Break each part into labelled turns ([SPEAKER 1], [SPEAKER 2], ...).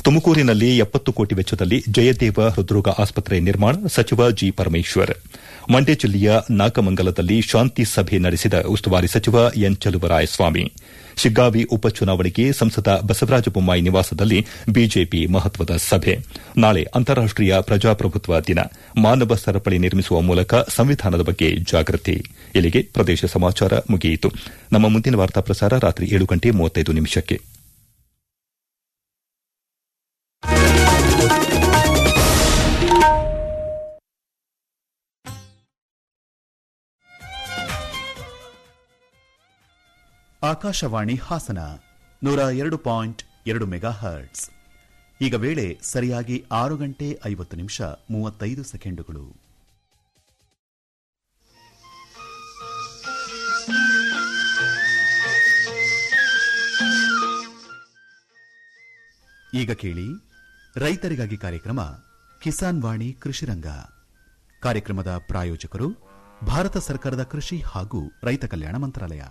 [SPEAKER 1] ತುಮಕೂರಿನಲ್ಲಿ ಎಪ್ಪತ್ತು ಕೋಟಿ ವೆಚ್ಚದಲ್ಲಿ ಜಯದೇವ ಹೃದ್ರೋಗ ಆಸ್ಪತ್ರೆ ನಿರ್ಮಾಣ ಸಚಿವ ಜಿ ಪರಮೇಶ್ವರ್ ಮಂಡ್ಯ ಜಿಲ್ಲೆಯ ನಾಗಮಂಗಲದಲ್ಲಿ ಶಾಂತಿ ಸಭೆ ನಡೆಸಿದ ಉಸ್ತುವಾರಿ ಸಚಿವ ಎನ್ ಚಲುವರಾಯಸ್ವಾಮಿ ಶಿಗ್ಗಾವಿ ಉಪಚುನಾವಣೆಗೆ ಸಂಸದ ಬಸವರಾಜ ಬೊಮ್ಮಾಯಿ ನಿವಾಸದಲ್ಲಿ ಬಿಜೆಪಿ ಮಹತ್ವದ ಸಭೆ ನಾಳೆ ಅಂತಾರಾಷ್ಟೀಯ ಪ್ರಜಾಪ್ರಭುತ್ವ ದಿನ ಮಾನವ ಸರಪಳಿ ನಿರ್ಮಿಸುವ ಮೂಲಕ ಸಂವಿಧಾನದ ಬಗ್ಗೆ ಜಾಗೃತಿ ಇಲ್ಲಿಗೆ ಪ್ರದೇಶ ಸಮಾಚಾರ ಮುಗಿಯಿತು ನಮ್ಮ ಮುಂದಿನ ವಾರ್ತಾ ಪ್ರಸಾರ ರಾತ್ರಿ ಏಳು ಗಂಟೆ ಮೂವತ್ತೈದು ನಿಮಿಷಕ್ಕೆ
[SPEAKER 2] ಆಕಾಶವಾಣಿ ಹಾಸನ ನೂರ ಎರಡು ಪಾಯಿಂಟ್ ಎರಡು ಮೆಗಾ ಹರ್ಟ್ಸ್ ಈಗ ವೇಳೆ ಸರಿಯಾಗಿ ಆರು ಗಂಟೆ ಐವತ್ತು ನಿಮಿಷ ಮೂವತ್ತೈದು ಸೆಕೆಂಡುಗಳು ಈಗ ಕೇಳಿ ರೈತರಿಗಾಗಿ ಕಾರ್ಯಕ್ರಮ ಕಿಸಾನ್ ವಾಣಿ ಕೃಷಿರಂಗ ಕಾರ್ಯಕ್ರಮದ ಪ್ರಾಯೋಜಕರು ಭಾರತ ಸರ್ಕಾರದ ಕೃಷಿ ಹಾಗೂ ರೈತ ಕಲ್ಯಾಣ ಮಂತ್ರಾಲಯ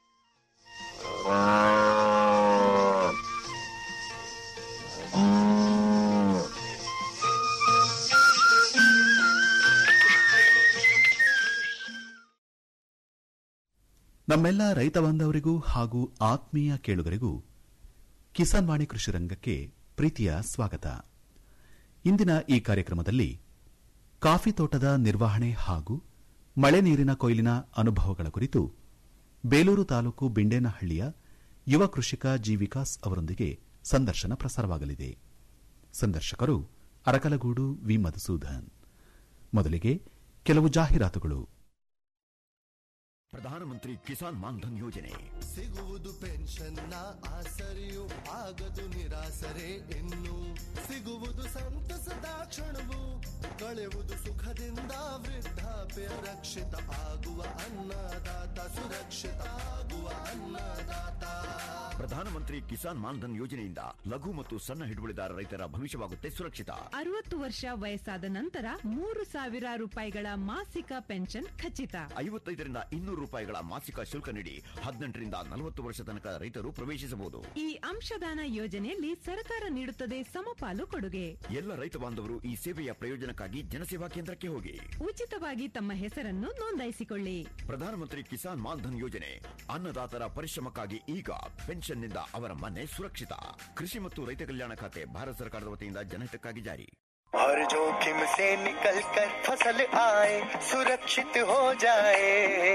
[SPEAKER 2] ನಮ್ಮೆಲ್ಲ ರೈತ ಬಾಂಧವರಿಗೂ ಹಾಗೂ ಆತ್ಮೀಯ ಕೇಳುಗರಿಗೂ ಕಿಸಾನ್ ವಾಣಿ ಕೃಷಿ ರಂಗಕ್ಕೆ ಪ್ರೀತಿಯ ಸ್ವಾಗತ ಇಂದಿನ ಈ ಕಾರ್ಯಕ್ರಮದಲ್ಲಿ ಕಾಫಿ ತೋಟದ ನಿರ್ವಹಣೆ ಹಾಗೂ ಮಳೆ ನೀರಿನ ಕೊಯ್ಲಿನ ಅನುಭವಗಳ ಕುರಿತು ಬೇಲೂರು ತಾಲೂಕು ಬಿಂಡೇನಹಳ್ಳಿಯ ಯುವ ಕೃಷಿಕ ಜಿ ವಿಕಾಸ್ ಅವರೊಂದಿಗೆ ಸಂದರ್ಶನ ಪ್ರಸಾರವಾಗಲಿದೆ ಸಂದರ್ಶಕರು ಅರಕಲಗೂಡು ವಿ ಮಧುಸೂದನ್ ಮೊದಲಿಗೆ ಕೆಲವು ಜಾಹೀರಾತುಗಳು
[SPEAKER 3] ಪ್ರಧಾನಮಂತ್ರಿ ಕಿಸಾನ್ ಮಾನ್ಧನ್ ಯೋಜನೆ
[SPEAKER 4] ಸಿಗುವುದು ಪೆನ್ಷನ್ನ ಆಸರೆಯು ಆಗದು ನಿರಾಸರೆ ಇನ್ನು ಸಿಗುವುದು ಸಂತಸದ ಕ್ಷಣವು ಕಳೆಯುವುದು ಸುಖದಿಂದ ವೃದ್ಧಾಪ್ಯ ರಕ್ಷಿತ ಆಗುವ ಅನ್ನದಾತ ಸುರಕ್ಷಿತ ಆಗುವ ಅನ್ನದಾತ
[SPEAKER 3] ಪ್ರಧಾನಮಂತ್ರಿ ಕಿಸಾನ್ ಮಾನ್ಧನ್ ಯೋಜನೆಯಿಂದ ಲಘು ಮತ್ತು ಸಣ್ಣ ಹಿಡುವಳಿದಾರ ರೈತರ ಭವಿಷ್ಯವಾಗುತ್ತೆ ಸುರಕ್ಷಿತ
[SPEAKER 5] ಅರವತ್ತು ವರ್ಷ ವಯಸ್ಸಾದ ನಂತರ ಮೂರು ಸಾವಿರ ರೂಪಾಯಿಗಳ ಮಾಸಿಕ ಪೆನ್ಷನ್ ಖಚಿತ
[SPEAKER 3] ಐವತ್ತೈದರಿಂದ ಇನ್ನೂರು ರೂಪಾಯಿಗಳ ಮಾಸಿಕ ಶುಲ್ಕ ನೀಡಿ ಹದಿನೆಂಟರಿಂದ ನಲವತ್ತು ವರ್ಷ ತನಕ ರೈತರು ಪ್ರವೇಶಿಸಬಹುದು
[SPEAKER 5] ಈ ಅಂಶದಾನ ಯೋಜನೆಯಲ್ಲಿ ಸರ್ಕಾರ ನೀಡುತ್ತದೆ ಸಮಪಾಲು ಕೊಡುಗೆ
[SPEAKER 3] ಎಲ್ಲ ರೈತ ಬಾಂಧವರು ಈ ಸೇವೆಯ ಪ್ರಯೋಜನಕ್ಕಾಗಿ ಜನಸೇವಾ ಕೇಂದ್ರಕ್ಕೆ ಹೋಗಿ
[SPEAKER 5] ಉಚಿತವಾಗಿ ತಮ್ಮ ಹೆಸರನ್ನು ನೋಂದಾಯಿಸಿಕೊಳ್ಳಿ
[SPEAKER 3] ಪ್ರಧಾನಮಂತ್ರಿ ಕಿಸಾನ್ ಮಾನ್ಧನ್ ಯೋಜನೆ ಅನ್ನದಾತರ ಪರಿಶ್ರಮಕ್ಕಾಗಿ ಈಗ ಪೆನ್ಷನ್ನಿಂದ ಅವರ ಮನೆ ಸುರಕ್ಷಿತ ಕೃಷಿ ಮತ್ತು ರೈತ ಕಲ್ಯಾಣ ಖಾತೆ ಭಾರತ ಸರ್ಕಾರದ ವತಿಯಿಂದ ಜನಹಿತಕ್ಕಾಗಿ ಜಾರಿ
[SPEAKER 4] हर जोखिम से निकल कर फसल आए सुरक्षित हो जाए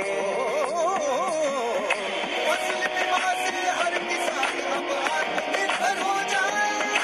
[SPEAKER 4] फसल बीमा से हर किसान अब आत्मनिर्भर हो जाए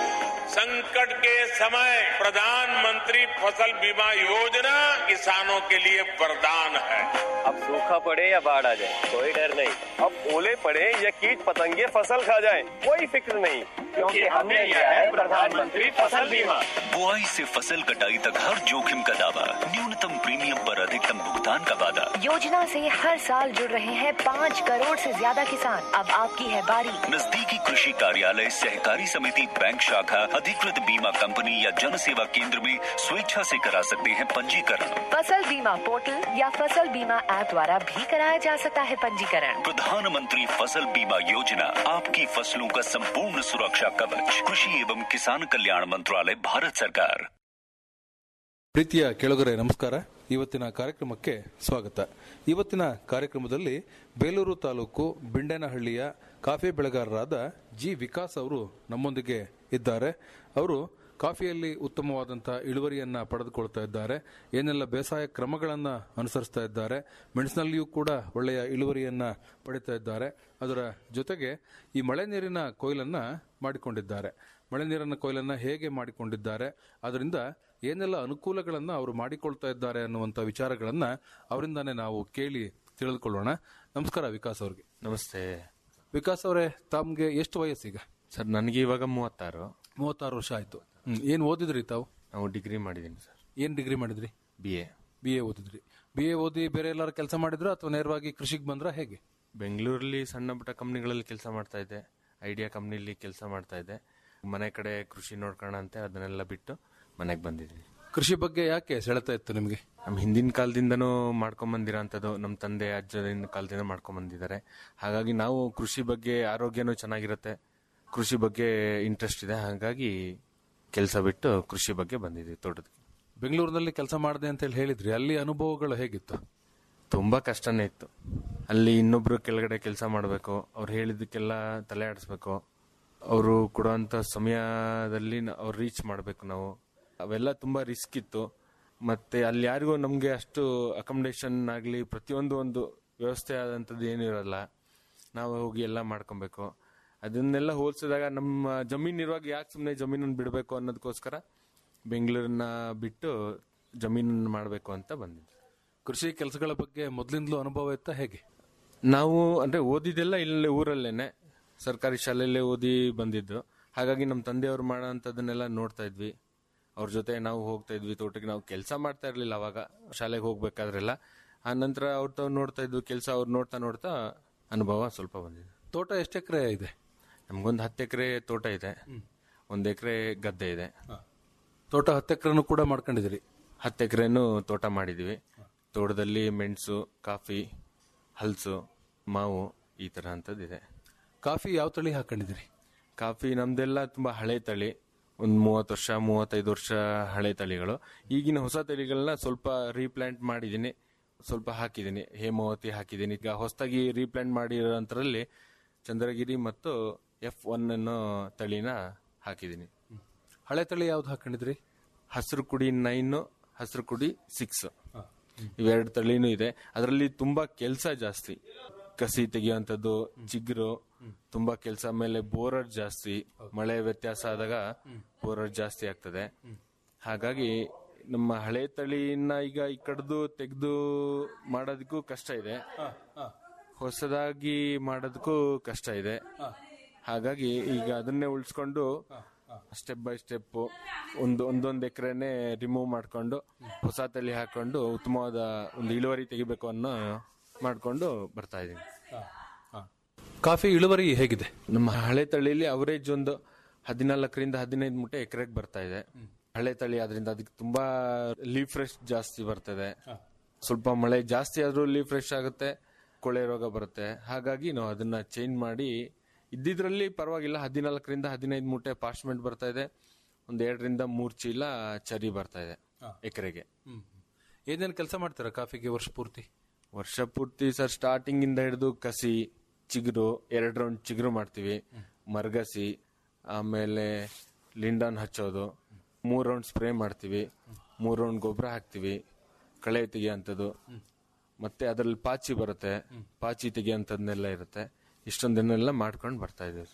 [SPEAKER 6] संकट के समय प्रधानमंत्री फसल बीमा योजना किसानों के लिए वरदान है
[SPEAKER 7] अब सूखा पड़े या बाढ़ आ जाए कोई डर नहीं अब ओले पड़े या कीट पतंगे फसल खा जाए कोई फिक्र नहीं क्योंकि हमने लिया है प्रधानमंत्री फसल बीमा
[SPEAKER 8] बुआई से फसल कटाई तक हर जोखिम का दावा न्यूनतम प्रीमियम पर अधिकतम भुगतान का वादा
[SPEAKER 9] योजना से हर साल जुड़ रहे हैं पाँच करोड़ से ज्यादा किसान अब आपकी है बारी
[SPEAKER 8] नजदीकी कृषि कार्यालय सहकारी समिति बैंक शाखा अधिकृत बीमा कंपनी या जन सेवा केंद्र में स्वेच्छा से करा सकते हैं पंजीकरण
[SPEAKER 9] फसल बीमा पोर्टल या फसल बीमा ऐप द्वारा भी कराया जा सकता है पंजीकरण
[SPEAKER 8] प्रधानमंत्री फसल बीमा योजना आपकी फसलों का संपूर्ण सुरक्षा कवच कृषि एवं किसान कल्याण मंत्रालय भारत सरकार
[SPEAKER 10] ಪ್ರೀತಿಯ ಕೆಳಗರೆ ನಮಸ್ಕಾರ ಇವತ್ತಿನ ಕಾರ್ಯಕ್ರಮಕ್ಕೆ ಸ್ವಾಗತ ಇವತ್ತಿನ ಕಾರ್ಯಕ್ರಮದಲ್ಲಿ ಬೇಲೂರು ತಾಲೂಕು ಬಿಂಡೇನಹಳ್ಳಿಯ ಕಾಫಿ ಬೆಳೆಗಾರರಾದ ಜಿ ವಿಕಾಸ್ ಅವರು ನಮ್ಮೊಂದಿಗೆ ಇದ್ದಾರೆ ಅವರು ಕಾಫಿಯಲ್ಲಿ ಉತ್ತಮವಾದಂಥ ಇಳುವರಿಯನ್ನ ಪಡೆದುಕೊಳ್ತಾ ಇದ್ದಾರೆ ಏನೆಲ್ಲ ಬೇಸಾಯ ಕ್ರಮಗಳನ್ನು ಅನುಸರಿಸ್ತಾ ಇದ್ದಾರೆ ಮೆಣಸಿನಲ್ಲಿಯೂ ಕೂಡ ಒಳ್ಳೆಯ ಇಳುವರಿಯನ್ನ ಪಡಿತಾ ಇದ್ದಾರೆ ಅದರ ಜೊತೆಗೆ ಈ ಮಳೆ ನೀರಿನ ಕೊಯ್ಲನ್ನ ಮಾಡಿಕೊಂಡಿದ್ದಾರೆ ಮಳೆ ನೀರಿನ ಕೊಯ್ಲನ್ನ ಹೇಗೆ ಮಾಡಿಕೊಂಡಿದ್ದಾರೆ ಅದರಿಂದ ಏನೆಲ್ಲ ಅನುಕೂಲಗಳನ್ನ ಅವರು ಮಾಡಿಕೊಳ್ತಾ ಇದ್ದಾರೆ ಅನ್ನುವಂಥ ವಿಚಾರಗಳನ್ನ ಅವರಿಂದಾನೇ ನಾವು ಕೇಳಿ ತಿಳಿದುಕೊಳ್ಳೋಣ ನಮಸ್ಕಾರ ವಿಕಾಸ್ ಅವ್ರಿಗೆ
[SPEAKER 11] ನಮಸ್ತೆ
[SPEAKER 10] ವಿಕಾಸ್ ಅವರೇ ತಮ್ಗೆ ಎಷ್ಟು ವಯಸ್ಸೀಗ
[SPEAKER 11] ಸರ್ ನನಗೆ ಇವಾಗ ಮೂವತ್ತಾರು
[SPEAKER 10] ಮೂವತ್ತಾರು ವರ್ಷ ಆಯ್ತು ಹ್ಮ್. ಏನ್ ಓದಿದ್ರಿ ತಾವು
[SPEAKER 11] ನಾವು ಡಿಗ್ರಿ ಮಾಡಿದ್ದೀನಿ ಸರ್
[SPEAKER 10] ಏನ್ ಡಿಗ್ರಿ ಮಾಡಿದ್ರಿ
[SPEAKER 11] ಬಿ ಎ
[SPEAKER 10] ಬಿ ಎ ಓದಿದ್ರಿ ಬಿ ಎ ಓದಿ ಬೇರೆ ಎಲ್ಲಾರು ಕೆಲಸ ಮಾಡಿದ್ರ ಅಥವಾ ನೇರವಾಗಿ ಕೃಷಿಗೆ ಬಂದ್ರ ಹೇಗೆ
[SPEAKER 11] ಬೆಂಗಳೂರಲ್ಲಿ ಸಣ್ಣ ಪುಟ್ಟ ಕಂಪ್ನಿಗಳಲ್ಲಿ ಕೆಲಸ ಮಾಡ್ತಾ ಇದ್ದೆ ಐಡಿಯಾ ಕಂಪ್ನಿಲಿ ಕೆಲಸ ಮಾಡ್ತಾ ಇದ್ದೆ ಮನೆ ಕಡೆ ಕೃಷಿ ನೋಡ್ಕೋಣ ಅಂತ ಅದನ್ನೆಲ್ಲ ಬಿಟ್ಟು ಮನೆಗೆ ಬಂದಿದ್ದೀನಿ
[SPEAKER 10] ಕೃಷಿ ಬಗ್ಗೆ ಯಾಕೆ ಸೆಳೆತ ಇತ್ತು ನಿಮಗೆ
[SPEAKER 11] ನಮ್ಮ ಹಿಂದಿನ ಕಾಲದಿಂದನೂ ಮಾಡ್ಕೊಂಬಂದಿರೋ ಅಂಥದ್ದು ನಮ್ಮ ತಂದೆ ಅಜ್ಜನ ಕಾಲದಿಂದ ಮಾಡ್ಕೊಂಬಂದಿದ್ದಾರೆ ಹಾಗಾಗಿ ನಾವು ಕೃಷಿ ಬಗ್ಗೆ ಆರೋಗ್ಯನೂ ಚೆನ್ನಾಗಿರುತ್ತೆ ಕೃಷಿ ಬಗ್ಗೆ ಇಂಟ್ರೆಸ್ಟ್ ಇದೆ ಹಾಗಾಗಿ ಕೆಲಸ ಬಿಟ್ಟು ಕೃಷಿ ಬಗ್ಗೆ ಬಂದಿದ್ದೀವಿ ತೋಟದ
[SPEAKER 10] ಬೆಂಗಳೂರಿನಲ್ಲಿ ಕೆಲಸ ಮಾಡಿದೆ ಅಂತ ಹೇಳಿ ಹೇಳಿದ್ರಿ ಅಲ್ಲಿ ಅನುಭವಗಳು ಹೇಗಿತ್ತು
[SPEAKER 11] ತುಂಬಾ ಕಷ್ಟನೇ ಇತ್ತು ಅಲ್ಲಿ ಇನ್ನೊಬ್ರು ಕೆಳಗಡೆ ಕೆಲಸ ಮಾಡಬೇಕು ಅವ್ರು ಹೇಳಿದ್ದಕ್ಕೆಲ್ಲ ತಲೆ ಆಡಿಸ್ಬೇಕು ಅವರು ಕೊಡುವಂತ ಸಮಯದಲ್ಲಿ ಅವ್ರು ರೀಚ್ ಮಾಡಬೇಕು ನಾವು ಅವೆಲ್ಲ ತುಂಬಾ ರಿಸ್ಕ್ ಇತ್ತು ಮತ್ತೆ ಅಲ್ಲಿ ಯಾರಿಗೂ ನಮಗೆ ಅಷ್ಟು ಅಕಾಮಿಡೇಷನ್ ಆಗಲಿ ಪ್ರತಿಯೊಂದು ಒಂದು ವ್ಯವಸ್ಥೆ ಆದಂಥದ್ದು ಏನೂ ಇರಲ್ಲ ನಾವು ಹೋಗಿ ಎಲ್ಲ ಮಾಡ್ಕೊಬೇಕು ಅದನ್ನೆಲ್ಲ ಹೋಲಿಸಿದಾಗ ನಮ್ಮ ಜಮೀನು ಇರುವಾಗ ಯಾಕೆ ಸುಮ್ಮನೆ ಜಮೀನನ್ನು ಬಿಡಬೇಕು ಅನ್ನೋದಕ್ಕೋಸ್ಕರ ಬೆಂಗಳೂರನ್ನ ಬಿಟ್ಟು ಜಮೀನನ್ನು ಮಾಡಬೇಕು ಅಂತ ಬಂದಿದ್ದೆ
[SPEAKER 10] ಕೃಷಿ ಕೆಲಸಗಳ ಬಗ್ಗೆ ಮೊದಲಿಂದಲೂ ಅನುಭವ ಇತ್ತ ಹೇಗೆ
[SPEAKER 11] ನಾವು ಅಂದ್ರೆ ಓದಿದ್ದೆಲ್ಲ ಇಲ್ಲೇ ಊರಲ್ಲೇನೆ ಸರ್ಕಾರಿ ಶಾಲೆಯಲ್ಲೇ ಓದಿ ಬಂದಿದ್ದು ಹಾಗಾಗಿ ನಮ್ಮ ತಂದೆಯವರು ಮಾಡೋಂಥದ್ದನ್ನೆಲ್ಲ ನೋಡ್ತಾ ಇದ್ವಿ ಅವ್ರ ಜೊತೆ ನಾವು ಹೋಗ್ತಾ ಇದ್ವಿ ತೋಟಕ್ಕೆ ನಾವು ಕೆಲಸ ಮಾಡ್ತಾ ಇರ್ಲಿಲ್ಲ ಅವಾಗ ಶಾಲೆಗೆ ಹೋಗ್ಬೇಕಾದ್ರೆಲ್ಲ ಆ ನಂತರ ಅವ್ರ ತಾವ್ ನೋಡ್ತಾ ಇದ್ವಿ ಕೆಲಸ ಅವ್ರು ನೋಡ್ತಾ ನೋಡ್ತಾ ಅನುಭವ ಸ್ವಲ್ಪ ಬಂದಿದೆ
[SPEAKER 10] ತೋಟ ಎಷ್ಟು ಎಕರೆ ಇದೆ
[SPEAKER 11] ನಮ್ಗೊಂದು ಹತ್ತು ಎಕರೆ ತೋಟ ಇದೆ ಒಂದ್ ಎಕರೆ ಗದ್ದೆ ಇದೆ
[SPEAKER 10] ತೋಟ ಹತ್ತು ಎಕರೆನೂ ಕೂಡ ಮಾಡ್ಕೊಂಡಿದ್ದೀರಿ
[SPEAKER 11] ಹತ್ತು ಎಕರೆನೂ ತೋಟ ಮಾಡಿದೀವಿ ತೋಟದಲ್ಲಿ ಮೆಣಸು ಕಾಫಿ ಹಲಸು ಮಾವು ಈ ತರ ಅಂತದ್ದಿದೆ
[SPEAKER 10] ಕಾಫಿ ಯಾವ ತಳಿ ಹಾಕೊಂಡಿದ್ದೀರಿ
[SPEAKER 11] ಕಾಫಿ ನಮ್ದೆಲ್ಲ ತುಂಬಾ ಹಳೆ ತಳಿ ಒಂದ್ ಮೂವತ್ತು ವರ್ಷ ಮೂವತ್ತೈದು ವರ್ಷ ಹಳೆ ತಳಿಗಳು ಈಗಿನ ಹೊಸ ತಳಿಗಳನ್ನ ಸ್ವಲ್ಪ ರೀಪ್ಲಾಂಟ್ ಮಾಡಿದೀನಿ ಸ್ವಲ್ಪ ಹಾಕಿದ್ದೀನಿ ಹೇಮಾವತಿ ಹಾಕಿದ್ದೀನಿ ಈಗ ಹೊಸದಾಗಿ ರೀಪ್ಲಾಂಟ್ ಮಾಡಿರೋಂಥರಲ್ಲಿ ಚಂದ್ರಗಿರಿ ಮತ್ತು ಎಫ್ ಒನ್ ಅನ್ನೋ ತಳಿನ ಹಾಕಿದ್ದೀನಿ
[SPEAKER 10] ಹಳೆ ತಳಿ ಯಾವ್ದು ಹಾಕೊಂಡಿದ್ರಿ
[SPEAKER 11] ಹಸಿರು ಕುಡಿ ನೈನ್ ಹಸಿರು ಕುಡಿ ಸಿಕ್ಸ್ ಇವೆರಡು ತಳಿನೂ ಇದೆ ಅದರಲ್ಲಿ ತುಂಬಾ ಕೆಲಸ ಜಾಸ್ತಿ ಕಸಿ ತೆಗೆಯುವಂಥದ್ದು ಚಿಗುರು ತುಂಬಾ ಕೆಲಸ ಮೇಲೆ ಬೋರರ್ ಜಾಸ್ತಿ ಮಳೆ ವ್ಯತ್ಯಾಸ ಆದಾಗ ಬೋರರ್ ಜಾಸ್ತಿ ಆಗ್ತದೆ ಹಾಗಾಗಿ ನಮ್ಮ ಹಳೆ ತಳಿನ ಈಗ ಈ ಕಡ್ದು ತೆಗೆದು ಮಾಡೋದಕ್ಕೂ ಕಷ್ಟ ಇದೆ ಹೊಸದಾಗಿ ಮಾಡೋದಕ್ಕೂ ಕಷ್ಟ ಇದೆ ಹಾಗಾಗಿ ಈಗ ಅದನ್ನೇ ಉಳಿಸ್ಕೊಂಡು ಸ್ಟೆಪ್ ಬೈ ಸ್ಟೆಪ್ ಒಂದು ಒಂದೊಂದು ಎಕರೆನೆ ರಿಮೂವ್ ಮಾಡ್ಕೊಂಡು ಹೊಸ ತಳಿ ಹಾಕೊಂಡು ಉತ್ತಮವಾದ ಒಂದು ಇಳುವರಿ ತೆಗಿಬೇಕು ಅನ್ನೋ ಮಾಡ್ಕೊಂಡು ಬರ್ತಾ ಇದೀನಿ
[SPEAKER 10] ಕಾಫಿ ಇಳುವರಿ ಹೇಗಿದೆ
[SPEAKER 11] ನಮ್ಮ ಹಳೆ ತಳಿಲಿ ಅವರೇಜ್ ಒಂದು ಹದಿನಾಲ್ಕರಿಂದ ಹದಿನೈದು ಮೂಟೆ ಎಕರೆಗೆ ಬರ್ತಾ ಇದೆ ಹಳೆ ತಳಿ ಅದರಿಂದ ಅದಕ್ಕೆ ತುಂಬಾ ಲೀಫ್ ಫ್ರೆಶ್ ಜಾಸ್ತಿ ಬರ್ತದೆ ಸ್ವಲ್ಪ ಮಳೆ ಜಾಸ್ತಿ ಆದ್ರೂ ಲೀಫ್ ಫ್ರೆಶ್ ಆಗುತ್ತೆ ಕೊಳೆ ರೋಗ ಬರುತ್ತೆ ಹಾಗಾಗಿ ನಾವು ಅದನ್ನ ಚೇಂಜ್ ಮಾಡಿ ಇದ್ದಿದ್ರಲ್ಲಿ ಪರವಾಗಿಲ್ಲ ಹದಿನಾಲ್ಕರಿಂದ ಹದಿನೈದು ಮೂಟೆ ಪಾರ್ಚ್ಮೆಂಟ್ ಬರ್ತಾ ಇದೆ ಒಂದ್ ಎರಡರಿಂದ ಮೂರ್ ಚೀಲ ಚರಿ ಬರ್ತಾ ಇದೆ ಎಕರೆಗೆ
[SPEAKER 10] ಏನೇನು ಕೆಲಸ ಮಾಡ್ತೀರಾ ಕಾಫಿಗೆ ವರ್ಷ ಪೂರ್ತಿ
[SPEAKER 11] ವರ್ಷ ಪೂರ್ತಿ ಸರ್ ಸ್ಟಾರ್ಟಿಂಗ್ ಇಂದ ಹಿಡಿದು ಕಸಿ ಚಿಗುರು ಎರಡು ರೌಂಡ್ ಚಿಗುರು ಮಾಡ್ತೀವಿ ಮರ್ಗಸಿ ಆಮೇಲೆ ಲಿಂಡಾನ್ ಹಚ್ಚೋದು ಮೂರ್ ರೌಂಡ್ ಸ್ಪ್ರೇ ಮಾಡ್ತೀವಿ ಮೂರ್ ರೌಂಡ್ ಗೊಬ್ಬರ ಹಾಕ್ತಿವಿ ಕಳೆ ತೆಗಿಯೋಂಥದ್ದು ಮತ್ತೆ ಅದ್ರಲ್ಲಿ ಪಾಚಿ ಬರುತ್ತೆ ಪಾಚಿ ತೆಗಿಯೋಂಥದ್ನೆಲ್ಲ ಇರುತ್ತೆ ಇಷ್ಟೊಂದನ್ನೆಲ್ಲ ಮಾಡ್ಕೊಂಡು ಬರ್ತಾ ಇದೀವಿ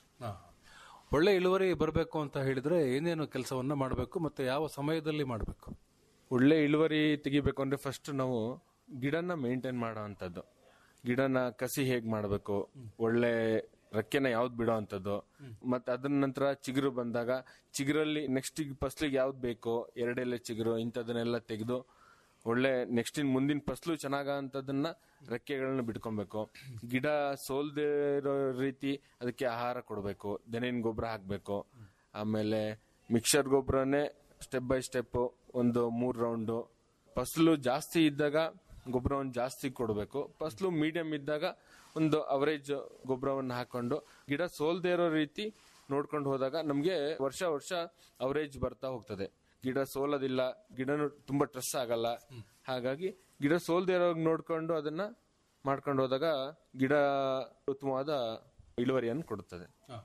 [SPEAKER 10] ಒಳ್ಳೆ ಇಳುವರಿ ಬರಬೇಕು ಅಂತ ಹೇಳಿದ್ರೆ ಏನೇನು ಕೆಲಸವನ್ನ ಮಾಡಬೇಕು ಮತ್ತೆ ಯಾವ ಸಮಯದಲ್ಲಿ ಮಾಡಬೇಕು
[SPEAKER 11] ಒಳ್ಳೆ ಇಳುವರಿ ತೆಗಿಬೇಕು ಅಂದ್ರೆ ಫಸ್ಟ್ ನಾವು ಗಿಡನ ಮೇಂಟೈನ್ ಮಾಡೋ ಅಂಥದ್ದು ಗಿಡನ ಕಸಿ ಹೇಗ್ ಮಾಡಬೇಕು ಒಳ್ಳೆ ರೆಕ್ಕೆನ ಯಾವ್ದು ಬಿಡೋ ಅಂಥದ್ದು ಮತ್ತೆ ಅದ್ರ ನಂತರ ಚಿಗುರು ಬಂದಾಗ ಚಿಗುರಲ್ಲಿ ನೆಕ್ಸ್ಟ್ ಫಸ್ಲಿಗೆ ಯಾವ್ದು ಬೇಕೋ ಎರಡೆಲೆ ಚಿಗುರು ಇಂಥದನ್ನೆಲ್ಲ ತೆಗೆದು ಒಳ್ಳೆ ನೆಕ್ಸ್ಟ್ ಇನ್ ಮುಂದಿನ ಫಸ್ಲು ಚೆನ್ನಾಗ ಅಂತದನ್ನ ರೆಕ್ಕೆಗಳನ್ನ ಬಿಟ್ಕೊಬೇಕು ಗಿಡ ಸೋಲ್ದೇ ಇರೋ ರೀತಿ ಅದಕ್ಕೆ ಆಹಾರ ಕೊಡಬೇಕು ದನಿನ ಗೊಬ್ಬರ ಹಾಕ್ಬೇಕು ಆಮೇಲೆ ಮಿಕ್ಸರ್ ಗೊಬ್ಬರನೇ ಸ್ಟೆಪ್ ಬೈ ಸ್ಟೆಪ್ ಒಂದು ಮೂರ್ ರೌಂಡು ಫಸಲು ಜಾಸ್ತಿ ಇದ್ದಾಗ ಗೊಬ್ಬರವನ್ನು ಜಾಸ್ತಿ ಕೊಡಬೇಕು ಫಸಲು ಮೀಡಿಯಂ ಇದ್ದಾಗ ಒಂದು ಅವರೇಜ್ ಗೊಬ್ಬರವನ್ನು ಹಾಕೊಂಡು ಗಿಡ ಸೋಲ್ದೇ ಇರೋ ರೀತಿ ನೋಡ್ಕೊಂಡು ಹೋದಾಗ ನಮಗೆ ವರ್ಷ ವರ್ಷ ಅವರೇಜ್ ಬರ್ತಾ ಹೋಗ್ತದೆ ಗಿಡ ಸೋಲೋದಿಲ್ಲ ಗಿಡನು ತುಂಬಾ ಟ್ರೆಸ್ ಆಗಲ್ಲ ಹಾಗಾಗಿ ಗಿಡ ಸೋಲ್ದೇ ಇರೋ ನೋಡ್ಕೊಂಡು ಅದನ್ನ ಮಾಡ್ಕೊಂಡು ಹೋದಾಗ ಗಿಡ ಉತ್ತಮವಾದ ಇಳುವರಿಯನ್ನು ಕೊಡುತ್ತದೆ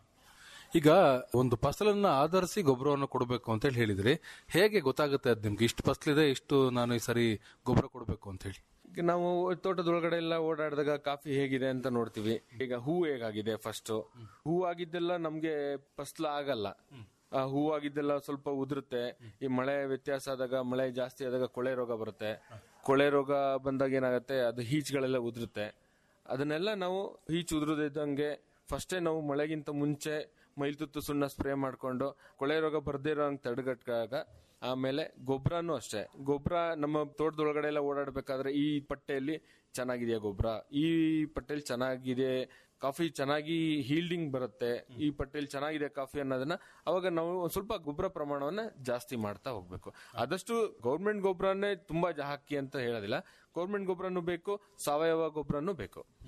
[SPEAKER 10] ಈಗ ಒಂದು ಫಸಲನ್ನ ಆಧರಿಸಿ ಗೊಬ್ಬರವನ್ನು ಕೊಡಬೇಕು ಅಂತ ಹೇಳಿ ಹೇಳಿದ್ರಿ ಹೇಗೆ ಗೊತ್ತಾಗುತ್ತೆ ಅದು ನಿಮ್ಗೆ ಇಷ್ಟು ಫಸಲಿದೆ ಇಷ್ಟು ನಾನು ಈ ಸರಿ ಗೊಬ್ಬರ ಕೊಡಬೇಕು ಅಂತ ಹೇಳಿ
[SPEAKER 11] ಈಗ ನಾವು ತೋಟದೊಳಗಡೆ ಎಲ್ಲ ಓಡಾಡಿದಾಗ ಕಾಫಿ ಹೇಗಿದೆ ಅಂತ ನೋಡ್ತೀವಿ ಈಗ ಹೂ ಹೇಗಾಗಿದೆ ಫಸ್ಟ್ ಹೂ ಆಗಿದ್ದೆಲ್ಲ ನಮ್ಗೆ ಫಸ್ಲ ಆಗಲ್ಲ ಆ ಹೂ ಆಗಿದ್ದೆಲ್ಲ ಸ್ವಲ್ಪ ಉದುರುತ್ತೆ ಈ ಮಳೆ ವ್ಯತ್ಯಾಸ ಆದಾಗ ಮಳೆ ಜಾಸ್ತಿ ಆದಾಗ ಕೊಳೆ ರೋಗ ಬರುತ್ತೆ ಕೊಳೆ ರೋಗ ಬಂದಾಗ ಏನಾಗುತ್ತೆ ಅದು ಹೀಚ್ಗಳೆಲ್ಲ ಉದುರುತ್ತೆ ಅದನ್ನೆಲ್ಲ ನಾವು ಹೀಚ್ ಉದುರದಿದ್ದಂಗೆ ಫಸ್ಟೇ ನಾವು ಮಳೆಗಿಂತ ಮುಂಚೆ ಮೈಲ್ತುತ್ತು ಸುಣ್ಣ ಸ್ಪ್ರೇ ಮಾಡ್ಕೊಂಡು ಕೊಳೆ ರೋಗ ಬರ್ದೇ ಇರೋ ಹಂಗೆ ತಡೆಗಟ್ಟಾಗ ಆಮೇಲೆ ಗೊಬ್ಬರನು ಅಷ್ಟೇ ಗೊಬ್ಬರ ನಮ್ಮ ತೋಟದೊಳಗಡೆ ಎಲ್ಲ ಓಡಾಡಬೇಕಾದ್ರೆ ಈ ಪಟ್ಟೆಯಲ್ಲಿ ಚೆನ್ನಾಗಿದೆಯಾ ಗೊಬ್ಬರ ಈ ಪಟ್ಟೆಯಲ್ಲಿ ಚೆನ್ನಾಗಿದೆ ಕಾಫಿ ಚೆನ್ನಾಗಿ ಹೀಲ್ಡಿಂಗ್ ಬರುತ್ತೆ ಈ ಪಟ್ಟೆಯಲ್ಲಿ ಚೆನ್ನಾಗಿದೆ ಕಾಫಿ ಅನ್ನೋದನ್ನ ಅವಾಗ ನಾವು ಒಂದ್ ಸ್ವಲ್ಪ ಗೊಬ್ಬರ ಪ್ರಮಾಣವನ್ನ ಜಾಸ್ತಿ ಮಾಡ್ತಾ ಹೋಗ್ಬೇಕು ಆದಷ್ಟು ಗೌರ್ಮೆಂಟ್ ಗೊಬ್ಬರನೇ ತುಂಬಾ ಜಾ- ಹಾಕಿ ಅಂತ ಹೇಳೋದಿಲ್ಲ ಗೌರ್ಮೆಂಟ್ ಗೊಬ್ಬರನು ಬೇಕು ಸಾವಯವ ಗೊಬ್ಬರನು ಬೇಕು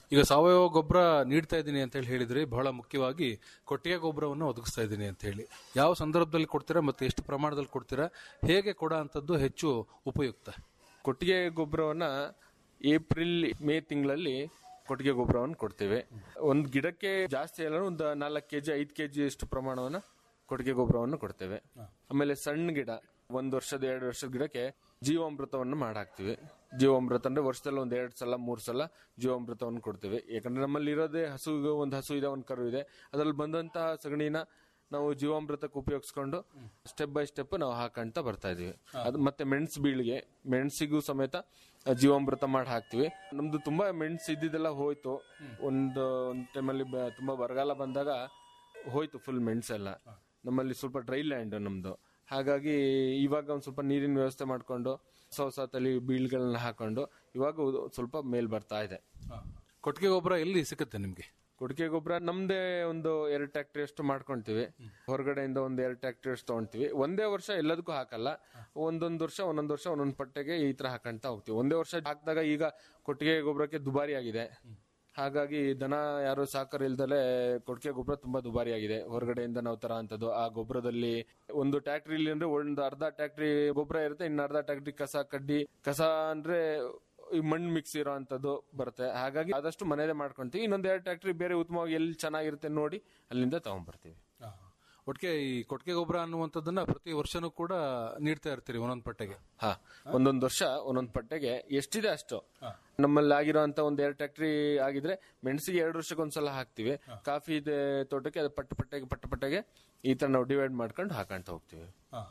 [SPEAKER 10] ಈಗ ಸಾವಯವ ಗೊಬ್ಬರ ನೀಡ್ತಾ ಇದ್ದೀನಿ ಅಂತ ಹೇಳಿ ಹೇಳಿದ್ರಿ ಬಹಳ ಮುಖ್ಯವಾಗಿ ಕೊಟ್ಟಿಗೆ ಗೊಬ್ಬರವನ್ನು ಒದಗಿಸ್ತಾ ಇದ್ದೀನಿ ಅಂತ ಹೇಳಿ ಯಾವ ಸಂದರ್ಭದಲ್ಲಿ ಕೊಡ್ತೀರಾ ಮತ್ತೆ ಎಷ್ಟು ಪ್ರಮಾಣದಲ್ಲಿ ಕೊಡ್ತೀರಾ ಹೇಗೆ ಕೊಡೋ ಅಂಥದ್ದು ಹೆಚ್ಚು ಉಪಯುಕ್ತ
[SPEAKER 11] ಕೊಟ್ಟಿಗೆ ಗೊಬ್ಬರವನ್ನ ಏಪ್ರಿಲ್ ಮೇ ತಿಂಗಳಲ್ಲಿ ಕೊಟ್ಟಿಗೆ ಗೊಬ್ಬರವನ್ನು ಕೊಡ್ತೇವೆ ಒಂದು ಗಿಡಕ್ಕೆ ಜಾಸ್ತಿ ಅಲ್ಲ ಒಂದು ನಾಲ್ಕು ಕೆಜಿ ಐದು ಕೆಜಿ ಅಷ್ಟು ಪ್ರಮಾಣವನ್ನ ಕೊಟ್ಟಿಗೆ ಗೊಬ್ಬರವನ್ನು ಕೊಡ್ತೇವೆ ಆಮೇಲೆ ಸಣ್ಣ ಗಿಡ ಒಂದ್ ವರ್ಷದ ಎರಡು ವರ್ಷದ ಗಿಡಕ್ಕೆ ಜೀವಾಮೃತವನ್ನು ಮಾಡಾಕ್ತಿವಿ ಜೀವಾಮೃತ ಅಂದ್ರೆ ವರ್ಷದಲ್ಲಿ ಒಂದ್ ಎರಡ್ ಸಲ ಮೂರ್ ಸಲ ಜೀವಾಮೃತವನ್ನು ಕೊಡ್ತೇವೆ ಯಾಕಂದ್ರೆ ನಮ್ಮಲ್ಲಿ ಇರೋದೇ ಹಸು ಒಂದು ಹಸು ಇದೆ ಒಂದು ಕರು ಇದೆ ಅದ್ರಲ್ಲಿ ಬಂದಂತಹ ಸಗಣಿನ ನಾವು ಜೀವಾಮೃತಕ್ಕೆ ಉಪಯೋಗಿಸ್ಕೊಂಡು ಸ್ಟೆಪ್ ಬೈ ಸ್ಟೆಪ್ ನಾವು ಹಾಕಂತ ಬರ್ತಾ ಇದೀವಿ ಅದು ಮತ್ತೆ ಮೆಣಸು ಬೀಳಿಗೆ ಮೆಣಸಿಗೂ ಸಮೇತ ಜೀವಾಮೃತ ಮಾಡಿ ಹಾಕ್ತಿವಿ ನಮ್ದು ತುಂಬಾ ಮೆಣಸು ಇದ್ದಿದ್ದೆಲ್ಲ ಹೋಯ್ತು ಒಂದು ಒಂದು ಟೈಮಲ್ಲಿ ತುಂಬಾ ಬರಗಾಲ ಬಂದಾಗ ಹೋಯ್ತು ಫುಲ್ ಮೆಣಸೆಲ್ಲ ನಮ್ಮಲ್ಲಿ ಸ್ವಲ್ಪ ಡ್ರೈ ಲ್ಯಾಂಡ್ ನಮ್ದು ಹಾಗಾಗಿ ಇವಾಗ ಒಂದ್ ಸ್ವಲ್ಪ ನೀರಿನ ವ್ಯವಸ್ಥೆ ಮಾಡ್ಕೊಂಡು ಹೊಸ ಹೊಸ ತಳಿ ಬೀಳ್ಗಳನ್ನ ಹಾಕೊಂಡು ಇವಾಗ ಉ- ಸ್ವಲ್ಪ ಮೇಲ್ ಬರ್ತಾ ಇದೆ
[SPEAKER 10] ಕೊಟ್ಟಿಗೆ ಗೊಬ್ಬರ ಎಲ್ಲಿ ಸಿಗುತ್ತೆ ನಿಮ್ಗೆ
[SPEAKER 11] ಕೊಟ್ಟಿಗೆ ಗೊಬ್ಬರ ನಮ್ದೇ ಒಂದು ಎರಡು ಟ್ಯಾಕ್ಟ್ರಿ ಅಷ್ಟು ಮಾಡ್ಕೊಂತೀವಿ ಹೊರಗಡೆಯಿಂದ ಒಂದು ಎರಡು ಟ್ಯಾಕ್ಟ್ರಿ ಅಷ್ಟು ತಗೊಂತೀವಿ ಒಂದೇ ವರ್ಷ ಎಲ್ಲದಕ್ಕೂ ಹಾಕಲ್ಲ ಒಂದೊಂದು ವರ್ಷ ಒಂದೊಂದು ವರ್ಷ ಒಂದೊಂದು ಪಟ್ಟೆಗೆ ಈ ತರ ಹಾಕಂತ ಹೋಗ್ತೀವಿ ಒಂದೇ ವರ್ಷ ಹಾಕಿದಾಗ ಈಗ ಕೊಟ್ಟಿಗೆ ಗೊಬ್ಬರಕ್ಕೆ ದುಬಾರಿ ಆಗಿದೆ ಹಾಗಾಗಿ ದನ ಯಾರು ಸಾಕರ್ ಇಲ್ದಲೆ ಕೊಟ್ಟಿಗೆ ಗೊಬ್ಬರ ತುಂಬಾ ದುಬಾರಿ ಆಗಿದೆ ಹೊರಗಡೆಯಿಂದ ನಾವು ತರ ಅಂತದ್ದು ಆ ಗೊಬ್ಬರದಲ್ಲಿ ಒಂದು ಟ್ಯಾಕ್ಟ್ರಿಲಿ ಅಂದ್ರೆ ಒಂದು ಅರ್ಧ ಟ್ಯಾಕ್ಟ್ರಿ ಗೊಬ್ಬರ ಇರುತ್ತೆ ಇನ್ನು ಅರ್ಧ ಟ್ಯಾಕ್ಟ್ರಿ ಕಸ ಕಡ್ಡಿ ಕಸ ಅಂದ್ರೆ ಈ ಮಣ್ಣು ಮಿಕ್ಸ್ ಇರೋ ಅಂತದ್ದು ಬರುತ್ತೆ ಹಾಗಾಗಿ ಆದಷ್ಟು ಮನೇಲೆ ಮಾಡ್ಕೊಂತೀವಿ ಇನ್ನೊಂದ್ ಎರಡು ಟ್ಯಾಕ್ಟ್ರಿ ಬೇರೆ ಉತ್ತಮವಾಗಿ ಎಲ್ಲಿ ಚೆನ್ನಾಗಿರುತ್ತೆ ನೋಡಿ ಅಲ್ಲಿಂದ ತಗೊಂಡ್ಬರ್ತೀವಿ
[SPEAKER 10] ಒಟ್ಟಿಗೆ ಈ ಕೊಟ್ಟಿಗೆ ಗೊಬ್ಬರ ಅನ್ನುವಂಥದ್ದನ್ನ ಪ್ರತಿ ವರ್ಷನೂ ಕೂಡ ನೀಡ್ತಾ ಇರ್ತೀರಿ ಒಂದೊಂದು ಪಟ್ಟೆಗೆ
[SPEAKER 11] ಹಾ ಒಂದೊಂದ್ ವರ್ಷ ಒಂದೊಂದ್ ಪಟ್ಟೆಗೆ ಎಷ್ಟಿದೆ ಅಷ್ಟು ನಮ್ಮಲ್ಲಿ ಆಗಿರೋಂತ ಒಂದ್ ಎರಡು ಟ್ಯಾಕ್ಟ್ರಿ ಆಗಿದ್ರೆ ಮೆಣಸಿಗೆ ಎರಡು ವರ್ಷಕ್ಕೆ ಒಂದ್ಸಲ ಹಾಕ್ತಿವಿ ಕಾಫಿ ಇದೆ ತೋಟಕ್ಕೆ ಅದು ಪಟ್ಟ ಪಟ್ಟೆಗೆ ಪಟ್ಟ ಪಟ್ಟೆಗೆ ಈ ತರ ನಾವು ಡಿವೈಡ್ ಮಾಡ್ಕೊಂಡು ಹಾಕೊಂತ ಹೋಗ್ತೀವಿ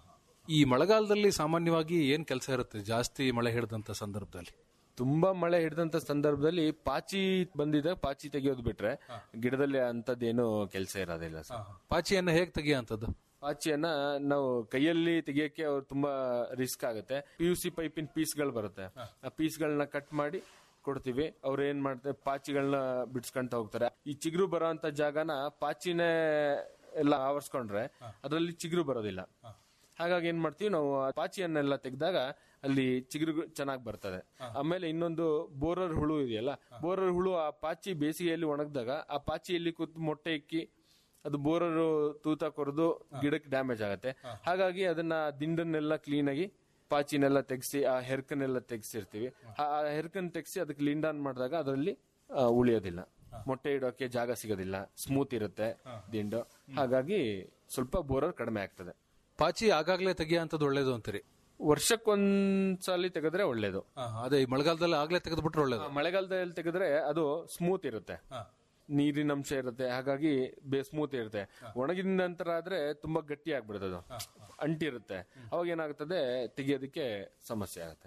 [SPEAKER 10] ಈ ಮಳೆಗಾಲದಲ್ಲಿ ಸಾಮಾನ್ಯವಾಗಿ ಏನ್ ಕೆಲಸ ಇರುತ್ತೆ ಜಾಸ್ತಿ ಮಳೆ ಹಿಡಿದಂತ ಸಂದರ್ಭದಲ್ಲಿ
[SPEAKER 11] ತುಂಬಾ ಮಳೆ ಹಿಡಿದಂತ ಸಂದರ್ಭದಲ್ಲಿ ಪಾಚಿ ಬಂದಿದೆ ಪಾಚಿ ತೆಗೆಯೋದು ಬಿಟ್ರೆ ಗಿಡದಲ್ಲಿ ಅಂತದ್ದೇನು ಕೆಲಸ ಇರೋದಿಲ್ಲ ಸರ್
[SPEAKER 10] ಪಾಚಿಯನ್ನ ಹೇಗೆ ತೆಗೆಯುವಂಥದ್ದು
[SPEAKER 11] ಪಾಚಿಯನ್ನ ನಾವು ಕೈಯಲ್ಲಿ ತೆಗಿಯಕ್ಕೆ ಅವ್ರು ತುಂಬಾ ರಿಸ್ಕ್ ಆಗುತ್ತೆ ಪಿ ಯು ಸಿ ಪೈಪಿನ ಪೀಸ್ಗಳು ಬರುತ್ತೆ ಆ ಪೀಸ್ಗಳನ್ನ ಕಟ್ ಮಾಡಿ ಕೊಡ್ತೀವಿ ಅವ್ರು ಏನ್ ಮಾಡ್ತಾರೆ ಪಾಚಿಗಳನ್ನ ಬಿಡ್ಸ್ಕೊಂತ ಹೋಗ್ತಾರೆ ಈ ಚಿಗುರು ಬರೋ ಅಂತ ಜಾಗನ ಪಾಚಿನೇ ಎಲ್ಲ ಆವರ್ಸ್ಕೊಂಡ್ರೆ ಅದರಲ್ಲಿ ಚಿಗುರು ಬರೋದಿಲ್ಲ ಹಾಗಾಗಿ ಏನ್ ಮಾಡ್ತೀವಿ ನಾವು ಆ ಪಾಚಿಯನ್ನೆಲ್ಲ ತೆಗೆದಾಗ ಅಲ್ಲಿ ಚಿಗುರು ಚೆನ್ನಾಗಿ ಬರ್ತದೆ ಆಮೇಲೆ ಇನ್ನೊಂದು ಬೋರರ್ ಹುಳು ಇದೆಯಲ್ಲ ಬೋರರ್ ಹುಳು ಆ ಪಾಚಿ ಬೇಸಿಗೆಯಲ್ಲಿ ಒಣಗಿದಾಗ ಆ ಪಾಚಿಯಲ್ಲಿ ಕೂತ್ ಮೊಟ್ಟೆ ಇಕ್ಕಿ ಅದು ಬೋರರು ತೂತ ಕೊರೆದು ಗಿಡಕ್ಕೆ ಡ್ಯಾಮೇಜ್ ಆಗುತ್ತೆ ಹಾಗಾಗಿ ಅದನ್ನ ದಿಂಡನ್ನೆಲ್ಲ ಕ್ಲೀನ್ ಆಗಿ ಪಾಚಿನೆಲ್ಲ ತೆಗೆಸಿ ಆ ಹೆರ್ಕನ್ನೆಲ್ಲ ತೆಗೆಸಿರ್ತೀವಿ ಆ ಹೆರ್ಕನ್ ತೆಗೆಸಿ ಅದಕ್ಕೆ ಲಿಂಡಾನ್ ಮಾಡಿದಾಗ ಅದರಲ್ಲಿ ಆ, ಉಳಿಯೋದಿಲ್ಲ ಮೊಟ್ಟೆ ಇಡೋಕೆ ಜಾಗ ಸಿಗೋದಿಲ್ಲ ಸ್ಮೂತ್ ಇರುತ್ತೆ ದಿಂಡು ಹಾಗಾಗಿ ಸ್ವಲ್ಪ ಬೋರರ್ ಕಡಿಮೆ ಆಗ್ತದೆ
[SPEAKER 10] ಪಾಚಿ ಆಗಾಗ್ಲೇ ತೆಗೆಯುವಂಥದ್ದು ಒಳ್ಳೇದು ಅಂತೀರಿ
[SPEAKER 11] ವರ್ಷಕ್ಕೊಂದ್ಸಲಿ ತೆಗೆದ್ರೆ ಒಳ್ಳೇದು
[SPEAKER 10] ಅದೇ ಈ ಮಳೆಗಾಲದಲ್ಲಿ ಆಗ್ಲೇ ತೆಗೆದ್ಬಿಟ್ರೆ ಒಳ್ಳೇದು
[SPEAKER 11] ಆ, ಮಳೆಗಾಲದಲ್ಲಿ ತೆಗೆದ್ರೆ ಅದು ಸ್ಮೂತ್ ಇರುತ್ತೆ ನೀರಿನ ಅಂಶ ಇರುತ್ತೆ ಹಾಗಾಗಿ ಸ್ಮೂತ್ ಇರುತ್ತೆ ಒಣಗಿದ ನಂತರ ಆದ್ರೆ ತುಂಬಾ ಗಟ್ಟಿ ಆಗ್ಬಿಡುತ್ತೆ ಅದು ಅಂಟಿರುತ್ತೆ ಅವಾಗ ಏನಾಗುತ್ತದೆ ತೆಗಿಯೋದಕ್ಕೆ ಸಮಸ್ಯೆ ಆಗುತ್ತೆ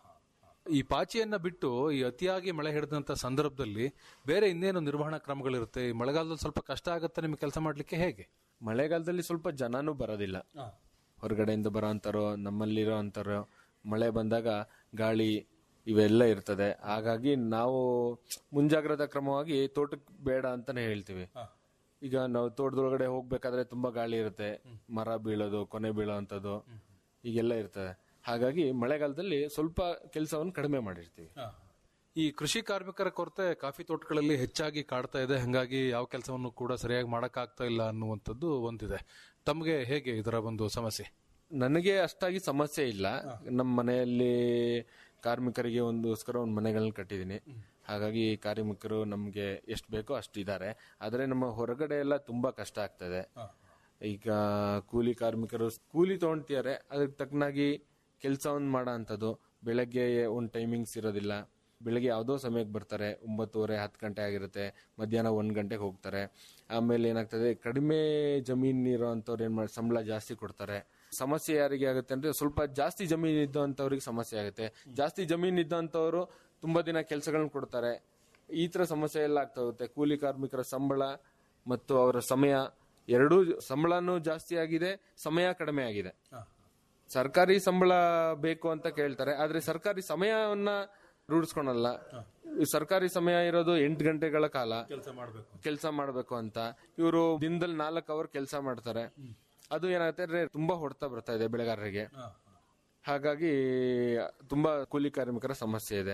[SPEAKER 10] ಈ ಪಾಚಿಯನ್ನ ಬಿಟ್ಟು ಈ ಅತಿಯಾಗಿ ಮಳೆ ಹಿಡಿದಂತ ಸಂದರ್ಭದಲ್ಲಿ ಬೇರೆ ಇನ್ನೇನು ನಿರ್ವಹಣಾ ಕ್ರಮಗಳಿರುತ್ತೆ ಈ ಮಳೆಗಾಲದಲ್ಲಿ ಸ್ವಲ್ಪ ಕಷ್ಟ ಆಗುತ್ತೆ ನಿಮ್ಗೆ ಕೆಲಸ ಮಾಡ್ಲಿಕ್ಕೆ ಹೇಗೆ
[SPEAKER 11] ಮಳೆಗಾಲದಲ್ಲಿ ಸ್ವಲ್ಪ ಜನನೂ ಬರೋದಿಲ್ಲ ಹೊರಗಡೆಯಿಂದ ಬರೋ ಅಂತಾರೋ ನಮ್ಮಲ್ಲಿರೋ ಅಂತಾರೋ ಮಳೆ ಬಂದಾಗ ಗಾಳಿ ಇವೆಲ್ಲ ಇರ್ತದೆ ಹಾಗಾಗಿ ನಾವು ಮುಂಜಾಗ್ರತಾ ಕ್ರಮವಾಗಿ ತೋಟಕ್ಕೆ ಬೇಡ ಅಂತಾನೆ ಹೇಳ್ತೀವಿ ಈಗ ನಾವು ತೋಟದೊಳಗಡೆ ಹೋಗ್ಬೇಕಾದ್ರೆ ತುಂಬಾ ಗಾಳಿ ಇರುತ್ತೆ ಮರ ಬೀಳೋದು ಕೊನೆ ಬೀಳೋ ಅಂತದ್ದು ಈಗೆಲ್ಲ ಇರ್ತದೆ ಹಾಗಾಗಿ ಮಳೆಗಾಲದಲ್ಲಿ ಸ್ವಲ್ಪ ಕೆಲಸವನ್ನು ಕಡಿಮೆ ಮಾಡಿರ್ತೀವಿ
[SPEAKER 10] ಈ ಕೃಷಿ ಕಾರ್ಮಿಕರ ಕೊರತೆ ಕಾಫಿ ತೋಟಗಳಲ್ಲಿ ಹೆಚ್ಚಾಗಿ ಕಾಡ್ತಾ ಇದೆ ಹಾಗಾಗಿ ಯಾವ ಕೆಲಸವನ್ನು ಕೂಡ ಸರಿಯಾಗಿ ಮಾಡಕ್ಕಾಗ್ತಾ ಇಲ್ಲ ಅನ್ನುವಂಥದ್ದು ಒಂದಿದೆ ತಮಗೆ ಹೇಗೆ ಇದರ ಒಂದು ಸಮಸ್ಯೆ
[SPEAKER 11] ನನಗೆ ಅಷ್ಟಾಗಿ ಸಮಸ್ಯೆ ಇಲ್ಲ ನಮ್ಮ ಮನೆಯಲ್ಲಿ ಕಾರ್ಮಿಕರಿಗೆ ಒಂದೋಸ್ಕರ ಒಂದು ಮನೆಗಳನ್ನ ಕಟ್ಟಿದೀನಿ ಹಾಗಾಗಿ ಕಾರ್ಮಿಕರು ನಮ್ಗೆ ಎಷ್ಟು ಬೇಕೋ ಅಷ್ಟು ಇದ್ದಾರೆ ಆದ್ರೆ ನಮ್ಮ ಹೊರಗಡೆ ಎಲ್ಲ ತುಂಬಾ ಕಷ್ಟ ಆಗ್ತದೆ ಈಗ ಕೂಲಿ ಕಾರ್ಮಿಕರು ಕೂಲಿ ತಗೊಂತಿದ್ದಾರೆ ಅದಕ್ಕೆ ತಕ್ಕನಾಗಿ ಕೆಲಸವನ್ನು ಮಾಡೋ ಅಂಥದ್ದು ಬೆಳಗ್ಗೆ ಒಂದು ಟೈಮಿಂಗ್ಸ್ ಇರೋದಿಲ್ಲ ಬೆಳಗ್ಗೆ ಯಾವುದೋ ಸಮಯಕ್ಕೆ ಬರ್ತಾರೆ ಒಂಬತ್ತುವರೆ ಹತ್ತು ಗಂಟೆ ಆಗಿರುತ್ತೆ ಮಧ್ಯಾಹ್ನ ಒಂದು ಗಂಟೆಗೆ ಹೋಗ್ತಾರೆ ಆಮೇಲೆ ಏನಾಗ್ತದೆ ಕಡಿಮೆ ಜಮೀನು ಇರೋ ಅಂಥವ್ರು ಏನು ಮಾಡಿ ಸಂಬಳ ಜಾಸ್ತಿ ಕೊಡ್ತಾರೆ ಸಮಸ್ಯೆ ಯಾರಿಗೆ ಆಗುತ್ತೆ ಅಂದ್ರೆ ಸ್ವಲ್ಪ ಜಾಸ್ತಿ ಜಮೀನು ಇದ್ದಂಥವ್ರಿಗೆ ಸಮಸ್ಯೆ ಆಗುತ್ತೆ ಜಾಸ್ತಿ ಜಮೀನು ಇದ್ದಂಥವ್ರು ತುಂಬಾ ದಿನ ಕೆಲಸಗಳನ್ನ ಕೊಡ್ತಾರೆ ಈ ತರ ಸಮಸ್ಯೆ ಎಲ್ಲ ಆಗ್ತಾ ಹೋಗುತ್ತೆ ಕೂಲಿ ಕಾರ್ಮಿಕರ ಸಂಬಳ ಮತ್ತು ಅವರ ಸಮಯ ಎರಡೂ ಸಂಬಳನೂ ಜಾಸ್ತಿ ಆಗಿದೆ ಸಮಯ ಕಡಿಮೆ ಆಗಿದೆ ಸರ್ಕಾರಿ ಸಂಬಳ ಬೇಕು ಅಂತ ಕೇಳ್ತಾರೆ ಆದ್ರೆ ಸರ್ಕಾರಿ ಸಮಯವನ್ನ ರೂಢಿಸ್ಕೊಳಲ್ಲ ಈ ಸರ್ಕಾರಿ ಸಮಯ ಇರೋದು ಎಂಟು ಗಂಟೆಗಳ ಕಾಲ ಕೆಲಸ ಮಾಡಬೇಕು ಅಂತ ಇವರು ದಿನದಲ್ಲಿ ನಾಲ್ಕು ಅವರ್ ಕೆಲಸ ಮಾಡ್ತಾರೆ ಅದು ಏನಾಗುತ್ತೆ ಅಂದ್ರೆ ತುಂಬಾ ಹೊಡ್ತಾ ಬರ್ತಾ ಇದೆ ಬೆಳೆಗಾರರಿಗೆ ಹಾಗಾಗಿ ತುಂಬಾ ಕೂಲಿ ಕಾರ್ಮಿಕರ ಸಮಸ್ಯೆ ಇದೆ